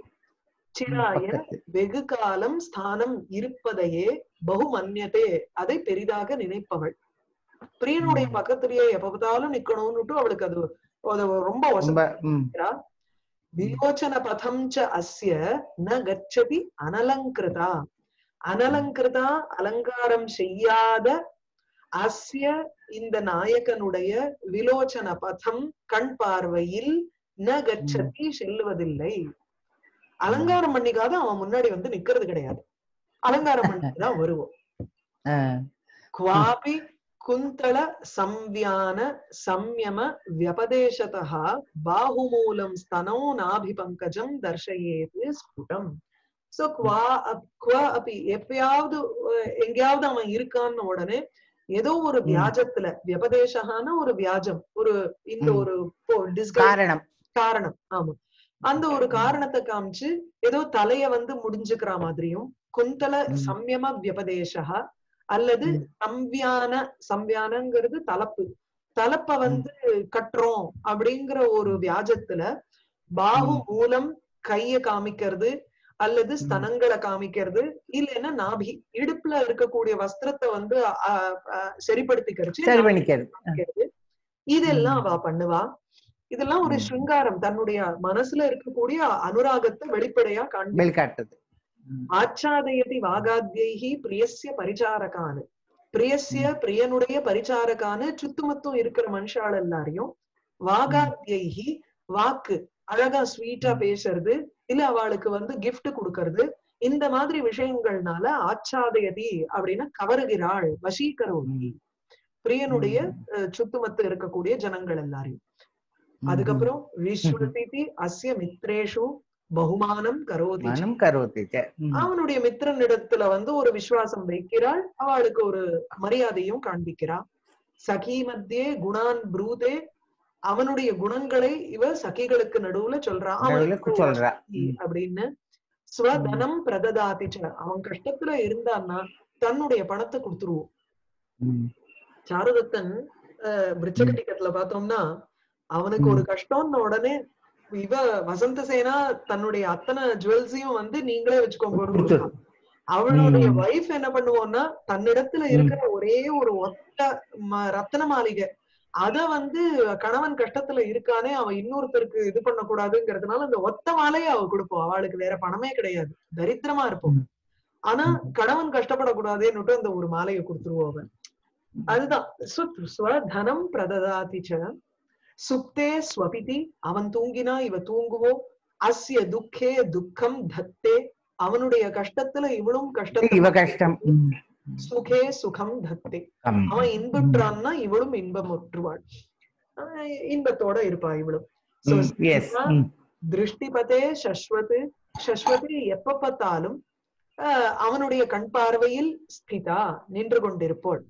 சிராய பக்கத்து. வெகு காலம் ஸ்தானம் இருப்பதையே பகுமன்யதே அதை பெரிதாக நினைப்பவள் பிரியனுடைய ம். பக்கத்திலேயே எப்ப பார்த்தாலும் நிக்கணும்னுட்டு அவளுக்கு அது அது ரொம்ப ரொம்ப வசந்தா ம். விலோச்சன பதம் ச அஸ்ய ந கச்சதி அனலங்கிருதா அனலங்கிருதா அலங்காரம் செய்யாத அஸ்ய இந்த நாயகனுடைய விலோச்சன பதம் கண் பார்வையில் ந கச்சதி செல்லுவதில்லை அலங்காரம் பண்ணிக்காத அவன் முன்னாடி வந்து நிக்கிறது கிடையாது அலங்காரம் பண்ணிட்டு தான் வருவோம் ஆ. क्वापि कुन्तल संव्यान संयम व्यपदेशतः बाहुमूलं स्तनौ नाभिपङ्कजं दर्शयेत् स्फुटम् சோ குவா அப்- குவ அப்பி எப்பயாவது அஹ், எங்கேயாவது அவன் இருக்கான்னு உடனே ஏதோ ஒரு ம். வியாஜத்துல வியபதேசகான ஒரு வியாஜம் ஒரு இந்த ம். ஒரு disguise காரணம் காரணம் ஆமா அந்த ஒரு காரணத்தை காமிச்சு ஏதோ தலைய வந்து முடிஞ்சுக்கிற மாதிரியும் குந்தல ம். சம்யம வியபதேசா அல்லது ம். சம்வியான சம்வியானங்கிறது தலப்பு தலப்ப வந்து கட்டுறோம் அப்படிங்கிற ஒரு வியாஜத்துல பாகு ம். மூலம் கைய காமிக்கிறது அல்லது ஸ்தனங்களை காமிக்கிறது இல்லைன்னா நாபி இடுப்புல இருக்கக்கூடிய வஸ்திரத்தை வந்து அஹ், அஹ், சரிப்படுத்திக்கிறது சரி பண்ணிக்கிறது காமிக்கிறது. இதெல்லாம் அவ பண்ணுவா இதெல்லாம் ஒரு ம். சிருங்காரம் தன்னுடைய மனசுல இருக்கக்கூடிய அனுராகத்தை வெளிப்படையா காண்பி வெளிக்காட்டுது ம். ஆச்சாதயதி வாகாத்யைஹி பிரியஸ்ய பரிச்சாரகானு பிரியஸ்ய பிரியனுடைய பரிச்சாரகானு சுத்துமத்தும் இருக்கிற மனுஷாள் எல்லாரையும் வாகாத்யைஹி வாக்கு அழகா ஸ்வீட்டா ம். பேசுறது இல்ல அவளுக்கு வந்து gift கொடுக்கறது இந்த மாதிரி விஷயங்கள்னால ஆச்சாதயதி அப்படின்னா கவருகிறாள் வசீகரோதி பிரியனுடைய அஹ், சுத்துமத்து இருக்கக்கூடிய ஜனங்கள் எல்லாரையும் அதுக்கப்புறம் விஸ்வசிதி அஸ்ய மித்ரேஷு பகுமானம் கரோதி ச. மனம் கரோதி ச. ம். அவனுடைய மித்திரனிடத்துல வந்து ஒரு விசுவாசம் வைக்கிறாள் அவளுக்கு ஒரு மரியாதையும் காண்பிக்கிறாள் சகி மத்தியே குணான் ப்ரூதே அவனுடைய குணங்களை இவ சகிகளுக்கு நடுவுல சொல்றான் நடுவுல அவனுக்கு ஒரு சொல்றா. சகி அப்படின்னு ஸ்வதனம் பிரததாதி ச. அவன் கஷ்டத்துல இருந்தான்னா தன்னுடைய பணத்தை கொடுத்துருவோம் ம். சாருதத்தன் அஹ், விருச்சகட்டிக்கத்துல பார்த்தோம்னா அவனுக்கு ஒரு கஷ்டம்னு உடனே இவ வசந்த சேனா தன்னுடைய அத்தனை ஜுவல்ஸையும் வந்து நீங்களே வச்சுக்கோங்க கொடுத்துரு. அவளுடைய ம். வைஃப் என்ன பண்ணுவோம்னா தன்னிடத்துல இருக்கிற ஒரே ஒரு ஒத்த ம- ரத்தின மாளிகை அத வந்து கணவன் கஷ்டத்துல இருக்கானே அவன் இன்னொருத்தருக்கு இது பண்ணக்கூடாதுங்கிறதுனால அந்த ஒத்த மாலையை அவ கொடுப்போம் அவளுக்கு வேற பணமே கிடையாது தரித்திரமா இருப்போம் ஆனா கணவன் கஷ்டப்படக்கூடாதேன்னுட்டு அந்த ஒரு மாலையை கொடுத்துருவோம் அவன் அதுதான் சுத் ஸ்வதனம் பிரததாதி ச சுப்தே ஸ்வபிதி அவன் தூங்கினா இவ தூங்குவோ அஸ்ய துக்கே துக்கம் தத்தே அவனுடைய கஷ்டத்துல இவளும் இவ கஷ்டத்துல கஷ்டம் ம். சுகே சுகம் தத்தே கம். அவன் இன்புற்றான்னா இவளும் இன்பமுற்றுவாள் ஆஹ் இன்பத்தோட இருப்பா இவளும் So, ம். Yes. ம். திருஷ்டிபதே சஸ்வத் சஸ்வதி எப்ப பார்த்தாலும் ஆஹ் அவனுடைய கண் பார்வையில் ஸ்திதா நின்று கொண்டிருப்போள்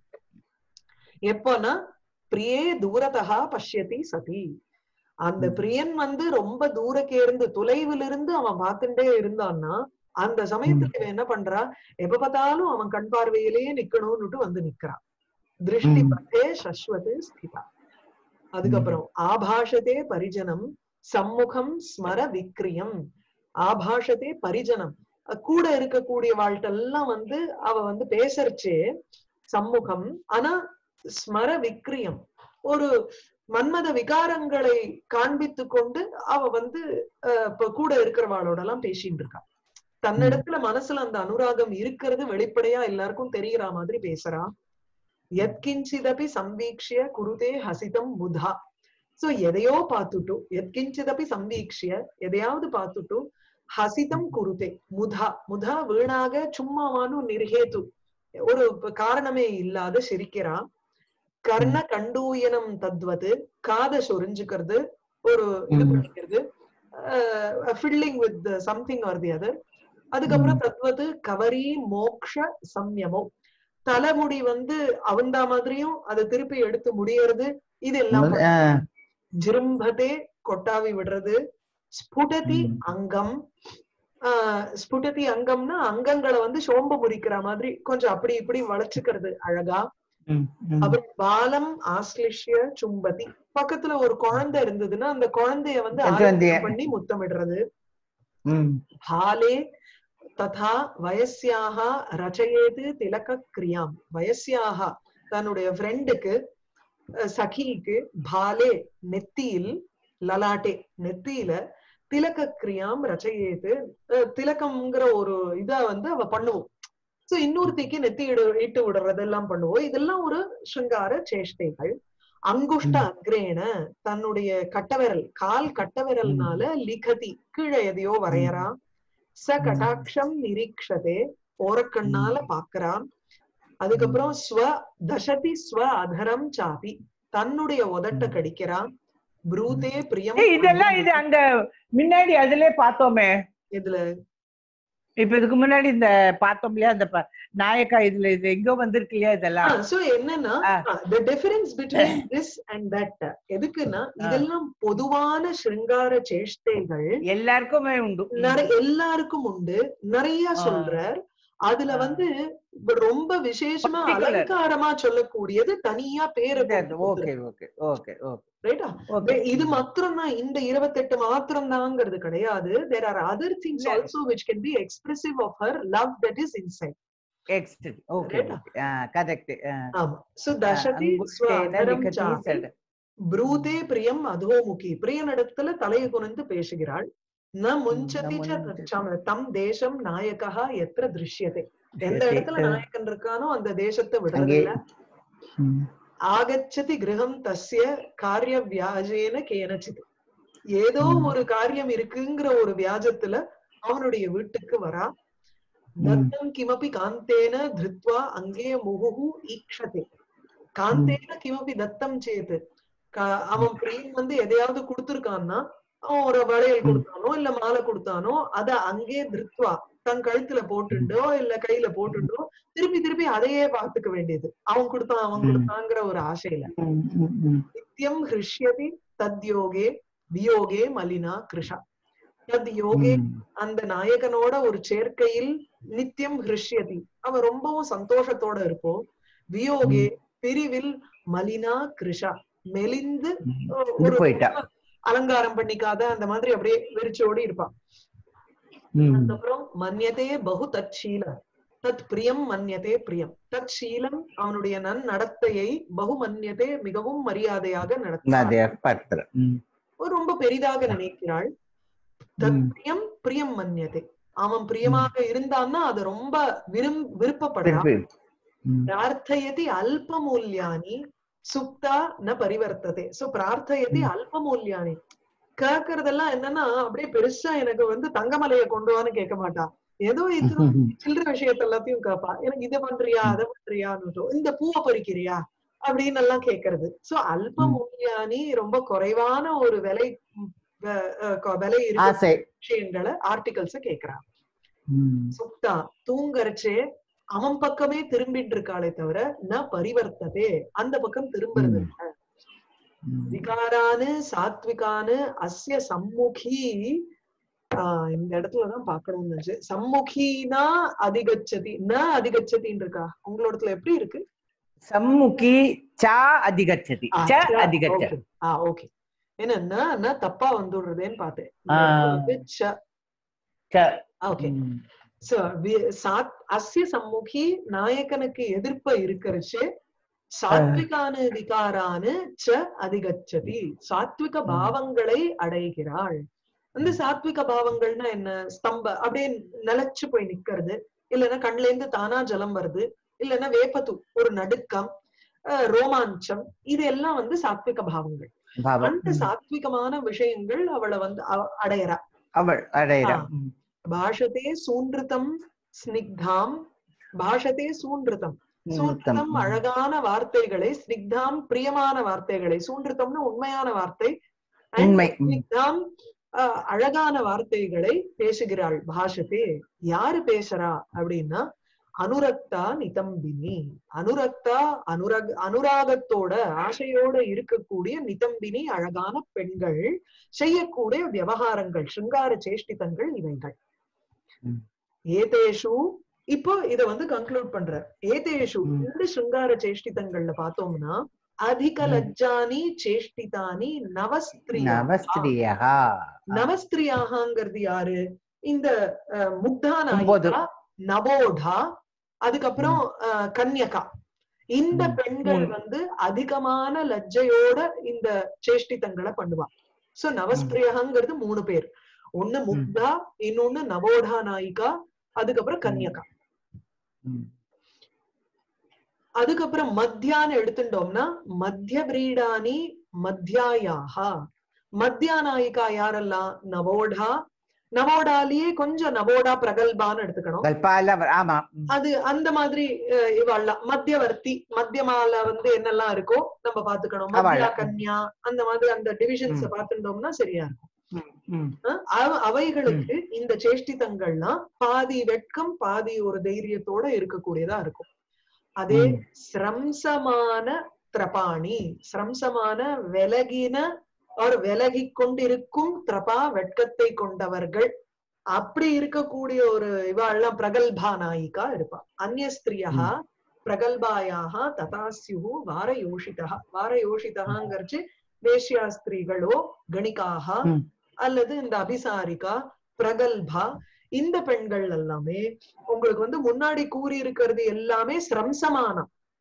எப்போனா பிரியே தூரதா பஷ்யதி சதி அந்த ம். பிரியன் வந்து ரொம்ப தூரக்கே இருந்து தொலைவில் இருந்து அவன் பார்த்துட்டே இருந்தான்னா அந்த சமயத்துல இவன் என்ன பண்றா எப்ப பார்த்தாலும் அவன் கண் பார்வையிலேயே நிக்கணும்னுட்டு வந்து நிக்கிறான் திருஷ்டி ம். பதே சஸ்வத் ஸ்திதா அதுக்கப்புறம் ஆபாஷதே பரிஜனம் சம்முகம் ஸ்மர விக்ரியம் ஆபாஷதே பரிஜனம் அஹ் கூட இருக்கக்கூடிய வாழ்ட்டெல்லாம் வந்து அவ வந்து பேசறச்சே சம்முகம் ஆனா ஸ்மர விக்ரியம் ஒரு மன்மத விகாரங்களை காண்பித்து கொண்டு அவ வந்து அஹ், இப்ப கூட இருக்கிறவாளோட எல்லாம் பேசிட்டு இருக்கா தன்னிடத்துல மனசுல அந்த அனுராகம் இருக்கிறது வெளிப்படையா எல்லாருக்கும் தெரியற மாதிரி பேசுறா எத்கிஞ்சிதபி சம்வீக்ஷிய குருதே ஹசிதம் முதா சோ எதையோ பார்த்துட்டு எத்கிஞ்சிதபி சம்வீக்ஷிய எதையாவது பார்த்துட்டு ஹசிதம் குருதே முதா முதா வீணாக சும்மாவானு நிர்ஹேது ஒரு காரணமே இல்லாத சிரிக்கிறா கர்ண கண்டூயனம் தத்வது காதை சொரிஞ்சுக்கிறது ஒரு இது ம். பண்ணிக்கிறது filling with something or the other அதுக்கப்புறம் தத்வது கவரி மோக்ஷ சம்யமோ தலைமுடி வந்து அவந்தா மாதிரியும் அதை திருப்பி எடுத்து முடியறது இது எல்லாம் ஆ. ஜிரும்பதே கொட்டாவி விடுறது ஸ்புடதி ம். அங்கம் ஆஹ் ஸ்புடதி அங்கம்னா அங்கங்களை வந்து சோம்ப முறிக்கிற மாதிரி கொஞ்சம் அப்படி இப்படி வளைச்சுக்கிறது அழகா ம். ம். அப்புறம் பாலம் ஆஸ்லிஷ்ய சும்பதி பக்கத்துல ஒரு குழந்தை இருந்ததுன்னா அந்த குழந்தைய வந்து அது வந்து- ஆலிங்கனம் பண்ணி முத்தமிடுறது ம். பாலே ததா வயசியாக ரச்சயேது திலக கிரியாம் வயசியாக தன்னுடைய ஃப்ரெண்டுக்கு சகிக்கு பாலே நெத்தியில் லலாட்டே நெத்தியில திலக கிரியாம் ரச்சயேது அஹ், திலகம்ங்கிற ஒரு இதா வந்து அவ பண்ணுவோம் சோ இன்னொருத்திக்கு நெத்தி இடு இட்டு விடுறதெல்லாம் பண்ணுவோம் இதெல்லாம் ஒரு சிருங்கார சேஷ்டைகள் அங்குஷ்ட அக்ரேன தன்னுடைய கட்டவிரல் கால் கட்டவிரல்னால லிகதி கீழே எதையோ வரையறான் ச கடாட்சம் நிரீக்ஷதே ஓரக்கண்ணால பாக்குறான் அதுக்கப்புறம் ஸ்வ தசதி ஸ்வ அதரம் சாபி தன்னுடைய உதட்ட ம். கடிக்கிறான் ப்ரூதே பிரியம் ஏய், இதெல்லாம் இது அந்த முன்னாடி அதுலயே பார்த்தோமே இதுல இப்ப இதுக்கு முன்னாடி இந்த பார்த்தோம் இல்லையா அந்த ப- நாயக்கா இதுல இது எங்கோ வந்திருக்கு இல்லையா இதெல்லாம் சோ என்னன்னா ah. The difference between this and that எதுக்குன்னா இதெல்லாம் பொதுவான சிருங்கார சேஷ்டைகள் எல்லாருக்குமே உண்டு நிறைய எல்லாருக்கும் உண்டு நிறைய ஆ. சொல்றார் அதுல ஆ. வந்து ரொம்ப விசேஷமா Particular. அலங்காரமா சொல்லக்கூடியது தனியா பேரு ஓகே ஓகே ஓகே ஓகே ரைட்டா ஓகே இது மாத்திரம் தான் இந்த இருபத்தெட்டு மாத்திரம் தாங்கிறது கிடையாது there are other things Yeah. Also which can be expressive of her love that is inside எக்ஸ்ட் ஓகே Right? கரெக்ட் ஆமா சோ தசதி ஸ்வதரம் சாபி ப்ரூதே பிரியம் அதோமுகி பிரியனிடத்துல தலையை குனிந்து பேசுகிறாள் ந முஞ்சதி ச முஞ்சதி. தச்சம தம் தேசம் நாயகா எத்திர திருஷ்யதே எந்த இடத்துல நாயகன் இருக்கானோ அந்த தேசத்தை அங்கே விடுறதில்ல ம். ஆகச்சதி கிரகம் தஸ்ய காரிய வியாஜேன கேனச்சித் ஏதோ ம். ஒரு காரியம் இருக்குங்கிற ஒரு வியாஜத்துல அவனுடைய வீட்டுக்கு வரா ம். தத்தம் கிமபி காந்தேன திருத்வா அங்கே முகுஹு ஈக்ஷதே காந்தேன கிமபி தத்தம் சேத் கா- அவன் பிரியன் வந்து எதையாவது கொடுத்திருக்கான்னா அவன் ஒரு வளையல் ம். கொடுத்தானோ இல்ல மாலை கொடுத்தானோ அத அங்கே திருத்வா தன் கழுத்துல போட்டுண்டோ இல்ல கையில போட்டுண்டோ திருப்பி திருப்பி அதையே பார்த்துக்க வேண்டியது அவன் கொடுத்தான் அவன் ம். கொடுத்தாங்கிற ஒரு ஆசையில ம், ம், ம். நித்தியம் ஹிருஷ்யதி தத்யோகே வியோகே மலினா கிருஷா தத் யோகே ம். அந்த நாயகனோட ஒரு சேர்க்கையில் நித்தியம் ஹிருஷ்யதி அவன் ரொம்பவும் சந்தோஷத்தோட இருப்போம் வியோகே பிரிவில் மலினா கிருஷா மெலிந்து ம். ஒரு இது போயிட்டா அலங்காரம் பண்ணிக்காத அந்த மாதிரி அப்படியே வெறிச்சோடி இருப்பான் ம். அதுக்கப்புறம் மன்யதே பகு தற்சீல தத் பிரியம் மன்யதே பிரியம் தத் சீலம் அவனுடைய நன் நடத்தையை பகு மன்யதே மிகவும் மரியாதையாக நடத்த அதே பார்க்கிறேன் ம். ரொம்ப பெரிதாக நினைக்கிறாள் தத் ம். பிரியம் பிரியம் மன்யதே அவன் பிரியமாக இருந்தான்னா அது ரொம்ப விரும் விருப்பப்படுறான் திருப்பி ம். பிரார்த்தயதி அல்பமூல்யானி சுப்தா ந பரிவர்த்ததே சோ பிரார்த்தயதி ம். அல்பமூல்யானி கேக்குறதெல்லாம் என்னன்னா அப்படியே பெருசா எனக்கு வந்து தங்கமலைய கொண்டு வான்னு கேட்க மாட்டா ஏதோ இது சில்லற விஷயத்த எல்லாத்தையும் கேட்பா எனக்கு இத பண்றியா அதை பண்றியான்னு இந்த பூவை பறிக்கிறியா அப்படின்னு எல்லாம் கேக்குறது சோ அல்பமூல்யானி ரொம்ப குறைவான ஒரு விலை ம், வ- அஹ் கொ- விலை இருக்க ஆசை விஷயங்களை ஆர்டிகல்ஸ கேக்குறான் ம். சுப்தா தூங்கறச்சே அவன் பக்கமே திரும்பிட்டு இருக்காளே தவிர ந பரிவர்த்ததே அந்த பக்கம் திரும்புறது ம். இல்ல. ம். விகாரானு சாத்விகானு அஸ்ய சம்முகி ஆஹ் இந்த இடத்துலதான் பாக்கணும்னு இருந்துச்சு சம்முகினா அதிகச்சதி ந அதிகச்சதின்னு இருக்கா உங்களோடத்துல எப்படி இருக்கு சம்முகி சா அதிகச்சதி ஆ, ச ச, அதிகச்ச okay. ஆ ஓகே ஏன்னா ந ந தப்பா வந்துடுறதேன்னு பார்த்தேன் ஆ. ச. ஓகே ம். So, வி- சாத்- அஸ்ய சம்முகி நாயகனுக்கு எதிர்ப்ப இருக்கிறச்சு சாத்விகானு விகாரானு ச அதிகச்சதி சாத்விக பாவங்களை அடைகிறாள் அந்த சாத்விக பாவங்கள்னா என்ன ஸ்தம்ப அப்படியே நிலைச்சு போய் நிக்கிறது இல்லைன்னா கண்ல இருந்து தானா ஜலம் வருது இல்லைன்னா வேப்பத்து ஒரு நடுக்கம் அஹ், ரோமாஞ்சம் இது எல்லாம் வந்து சாத்விக பாவங்கள் பாவம் அந்த ம். சாத்விகமான விஷயங்கள் அவளை வந்து அவ- அடையறா அவள் அடையிறா ஆ. பாஷதே சூன்றுதம் ஸ்னிக்தாம் பாஷதே சூன்றுதம் சூன்றுதம் அழகான வார்த்தைகளை ஸ்னிக்தாம் பிரியமான வார்த்தைகளை சூன்றுதம்னு உண்மையான வார்த்தை And உண்மை. ம். ஸ்னிக்தாம் அஹ், அழகான வார்த்தைகளை பேசுகிறாள் பாஷதே யாரு பேசுறா அப்படின்னா அனுரக்தா நிதம்பினி அனுரக்தா அனுரக் அனுராகத்தோட ஆசையோட இருக்கக்கூடிய நிதம்பினி அழகான பெண்கள் செய்யக்கூடிய விவகாரங்கள் சிருங்கார சேஷ்டிதங்கள் இவைகள் ம். ஏதேஷு இப்போ இத வந்து கன்க்ளூட் பண்ற ஏதேஷு ம். இந்த சிருங்கார சேஷ்டிதங்கள்ல பார்த்தோம்னா அதிக ம். லஜ்ஜானி சேஷ்டிதானி நவஸ்திரியா நவஸ்திரியா நவஸ்திரியாகங்கிறது யாரு இந்த அஹ், முக்தா ஒன்பது. நாயிகா நவோடா அதுக்கப்புறம் அஹ், கன்யகா இந்த ம். பெண்கள் மூணு. வந்து அதிகமான லஜ்ஜையோட இந்த சேஷ்டிதங்களை பண்ணுவா சோ நவஸ்திரியங்கிறது மூணு பேர் ஒண்ணு முக்தா இன்னொன்னு நவோடா நாயிகா அதுக்கப்புறம் கன்யகா ம். அதுக்கப்புறம் மத்தியான்னு எடுத்துட்டோம்னா மத்திய பிரீடானி மத்தியாயாகா மத்தியா நாயிகா யாரெல்லாம் நவோடா நவோடாலேயே கொஞ்சம் நவோடா பிரகல்பான்னு எடுத்துக்கணும் கல்பால வ- ஆமா ம். அது அந்த மாதிரி அஹ், இவாள்லாம் மத்தியவர்த்தி மத்தியமால வந்து என்னெல்லாம் இருக்கோ நம்ம பாத்துக்கணும் மத்தியா அவாள. கன்யா அந்த மாதிரி அந்த டிவிஷன்ஸ் ம். பார்த்துட்டோம்னா சரியா இருக்கும் ம். ம். அஹ், அவ- அவைகளுக்கு இந்த சேஷ்டிதங்கள்லாம் பாதி வெட்கம் பாதி ஒரு தைரியத்தோட இருக்கக்கூடியதா இருக்கும் அதே ம். சிரம்சமான திரபாணி சிரம்சமான விலகின ஒரு விலகி கொண்டிருக்கும் திரபா வெட்கத்தை கொண்டவர்கள் அப்படி இருக்கக்கூடிய ஒரு இவாள்லாம் பிரகல்பா நாயிகா இருப்பா அந்நிய ஸ்திரியா பிரகல்பாயாக ததா ஸ்யு வாரயோஷிதா வாரயோஷிதகாங்கிறச்சு வேஷ்யா ஸ்திரீகளோ கணிகாக ம். அல்லது இந்த அபிசாரிகா பிரகல்பா இந்த பெண்கள் எல்லாமே உங்களுக்கு வந்து முன்னாடி கூறி இருக்கிறது எல்லாமே சிரம்சமானம்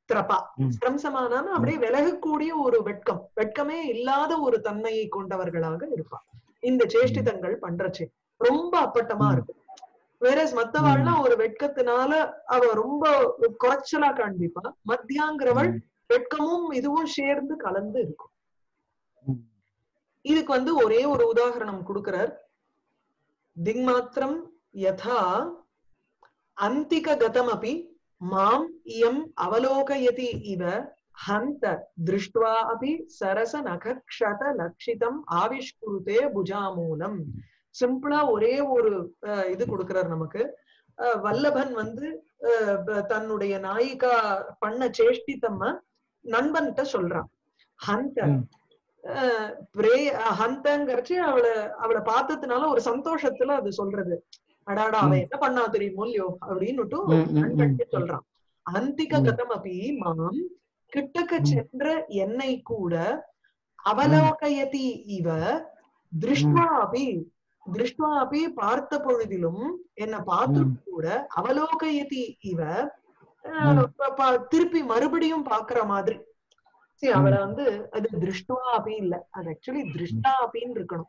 திரப்பா ம். சிரம்சமானான்னு அப்படியே விலகக்கூடிய ஒரு வெட்கம் வெட்கமே இல்லாத ஒரு தன்மையை கொண்டவர்களாக இருப்பா இந்த சேஷ்டிதங்கள் பண்றச்சே ரொம்ப அப்பட்டமா ம். இருக்கும் வேற மத்தவாள்லாம் ஒரு வெட்கத்தினால அவ ரொம்ப குறைச்சலா காண்பிப்பா மத்தியாங்கிறவள் வெட்கமும் இதுவும் சேர்ந்து கலந்து இருக்கும் ம். இதுக்கு வந்து ஒரே ஒரு உதாரணம் கொடுக்கிறார் திங்மாத்திரம் யதா அந்திக கதமபி மாம் இயம் அவலோகயதி இவ ஹந்த திருஷ்டுவா அபி சரச நகக்ஷத லக்ஷிதம் ஆவிஷ்குருதே புஜாமூலம் சிம்பிளா ஒரே ஒரு அஹ், இது கொடுக்கிறார் நமக்கு அஹ், வல்லபன் வந்து அஹ், ப- தன்னுடைய நாயிகா பண்ண சேஷ்டித்தம்ம நண்பன்கிட்ட சொல்றான் ஹந்த ம். அஹ், பிரே ஹந்தங்கிறச்சு அவளை அவளை பார்த்ததுனால ஒரு சந்தோஷத்துல அது சொல்றது அடாடா அவ ம். என்ன பண்ணா தெரியுமோ இல்லையோ அப்படின்னுட்டு ம், ம், நண்பன்கிட்ட ம். சொல்றான் அந்திக ம். கதம் அப்படி மாம் கிட்டக்க ம். சென்ற என்னை கூட அவலோகயதி இவ திருஷ்டுவா அபி திருஷ்டுவா அபி பார்த்த பொழுதிலும் என்ன பார்த்து ம். கூட அவலோகயதி இவ அஹ், ம். ப- ப- திருப்பி மறுபடியும் பாக்குற மாதிரி சரி அவளை வந்து அது திருஷ்டுவா அப்படி இல்ல அது ஆக்சுவலி திருஷ்டா அப்படின்னு இருக்கணும்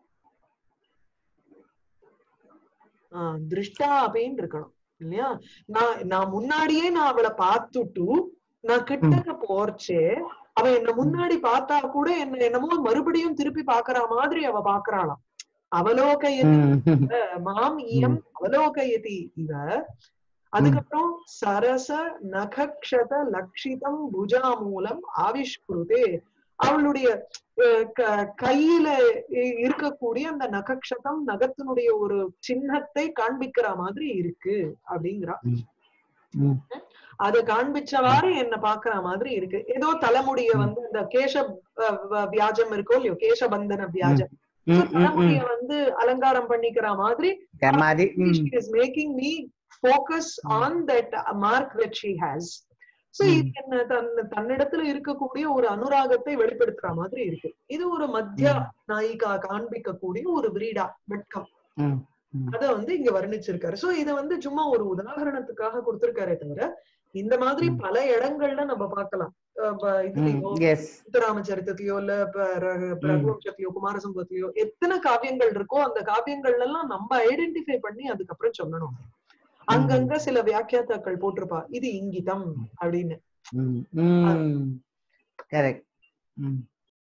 ஆஹ் திருஷ்டா அப்படின்னு இருக்கணும் இல்லையா நான் நான் முன்னாடியே நான் அவளை பார்த்துட்டு நான் கிட்டக்க போறச்சே அவ என்ன முன்னாடி பார்த்தா கூட என்ன என்னமோ மறுபடியும் திருப்பி பாக்குற மாதிரி அவ பாக்குறாளாம் அவலோகயதி ம். மாம் இயம் அவலோகயதி இவ அதுக்கப்புறம் சரச நகக்ஷத லக்ஷிதம் புஜாமூலம் ஆவிஷ்குருதே அவளுடைய அஹ், க- கையில இ- இருக்கக்கூடிய அந்த நகக்ஷதம் நகத்தினுடைய ஒரு சின்னத்தை காண்பிக்கிற மாதிரி இருக்கு அப்படிங்கிறா ம். அதை காண்பிச்சவாறு என்ன பாக்குற மாதிரி இருக்கு ஏதோ தலைமுடிய ம். வந்து இந்த கேச அஹ், வ- வியாஜம் இருக்கோ இல்லையோ கேசபந்தன வியாஜம் So, ம், ம், தலைமுடிய ம். வந்து அலங்காரம் பண்ணிக்கிற மாதிரி இந்த மாதிரி ம். she is making me focus Mm. on that uh, mark that she has so Mm. இது என்ன தன் தன்னிடத்துல இருக்கக்கூடிய ஒரு அனுராகத்தை வெளிப்படுத்துற மாதிரி இருக்கு இது ஒரு மத்திய Mm. நாயிகா காண்பிக்கக்கூடிய ஒரு பிரீடா வெட்கம் ம். அத வந்து இங்க வர்ணிச்சிருக்காரு சோ இத வந்து சும்மா ஒரு உதாரணத்துக்காக கொடுத்திருக்காரே தவிர இந்த மாதிரி Mm. பல இடங்கள்ல நம்ம பார்க்கலாம் அஹ் ப- ம். இதுலயோ Yes. முத்துராமச்சரித்தத்திலயோ இல்ல இப்ப ர- ரகுவம்சத்திலயோ குமாரசம்பவத்திலயோ எத்தனை காவியங்கள் இருக்கோ அந்த காவியங்கள் எல்லாம் நம்ம ஐடென்டிஃபை பண்ணி அதுக்கப்புறம் சொல்லணும் அங்கங்க சில வியாக்கியாத்தாக்கள் போட்டிருப்பா இது இங்கிதம் அப்படின்னு ம். ம். Correct. ம்.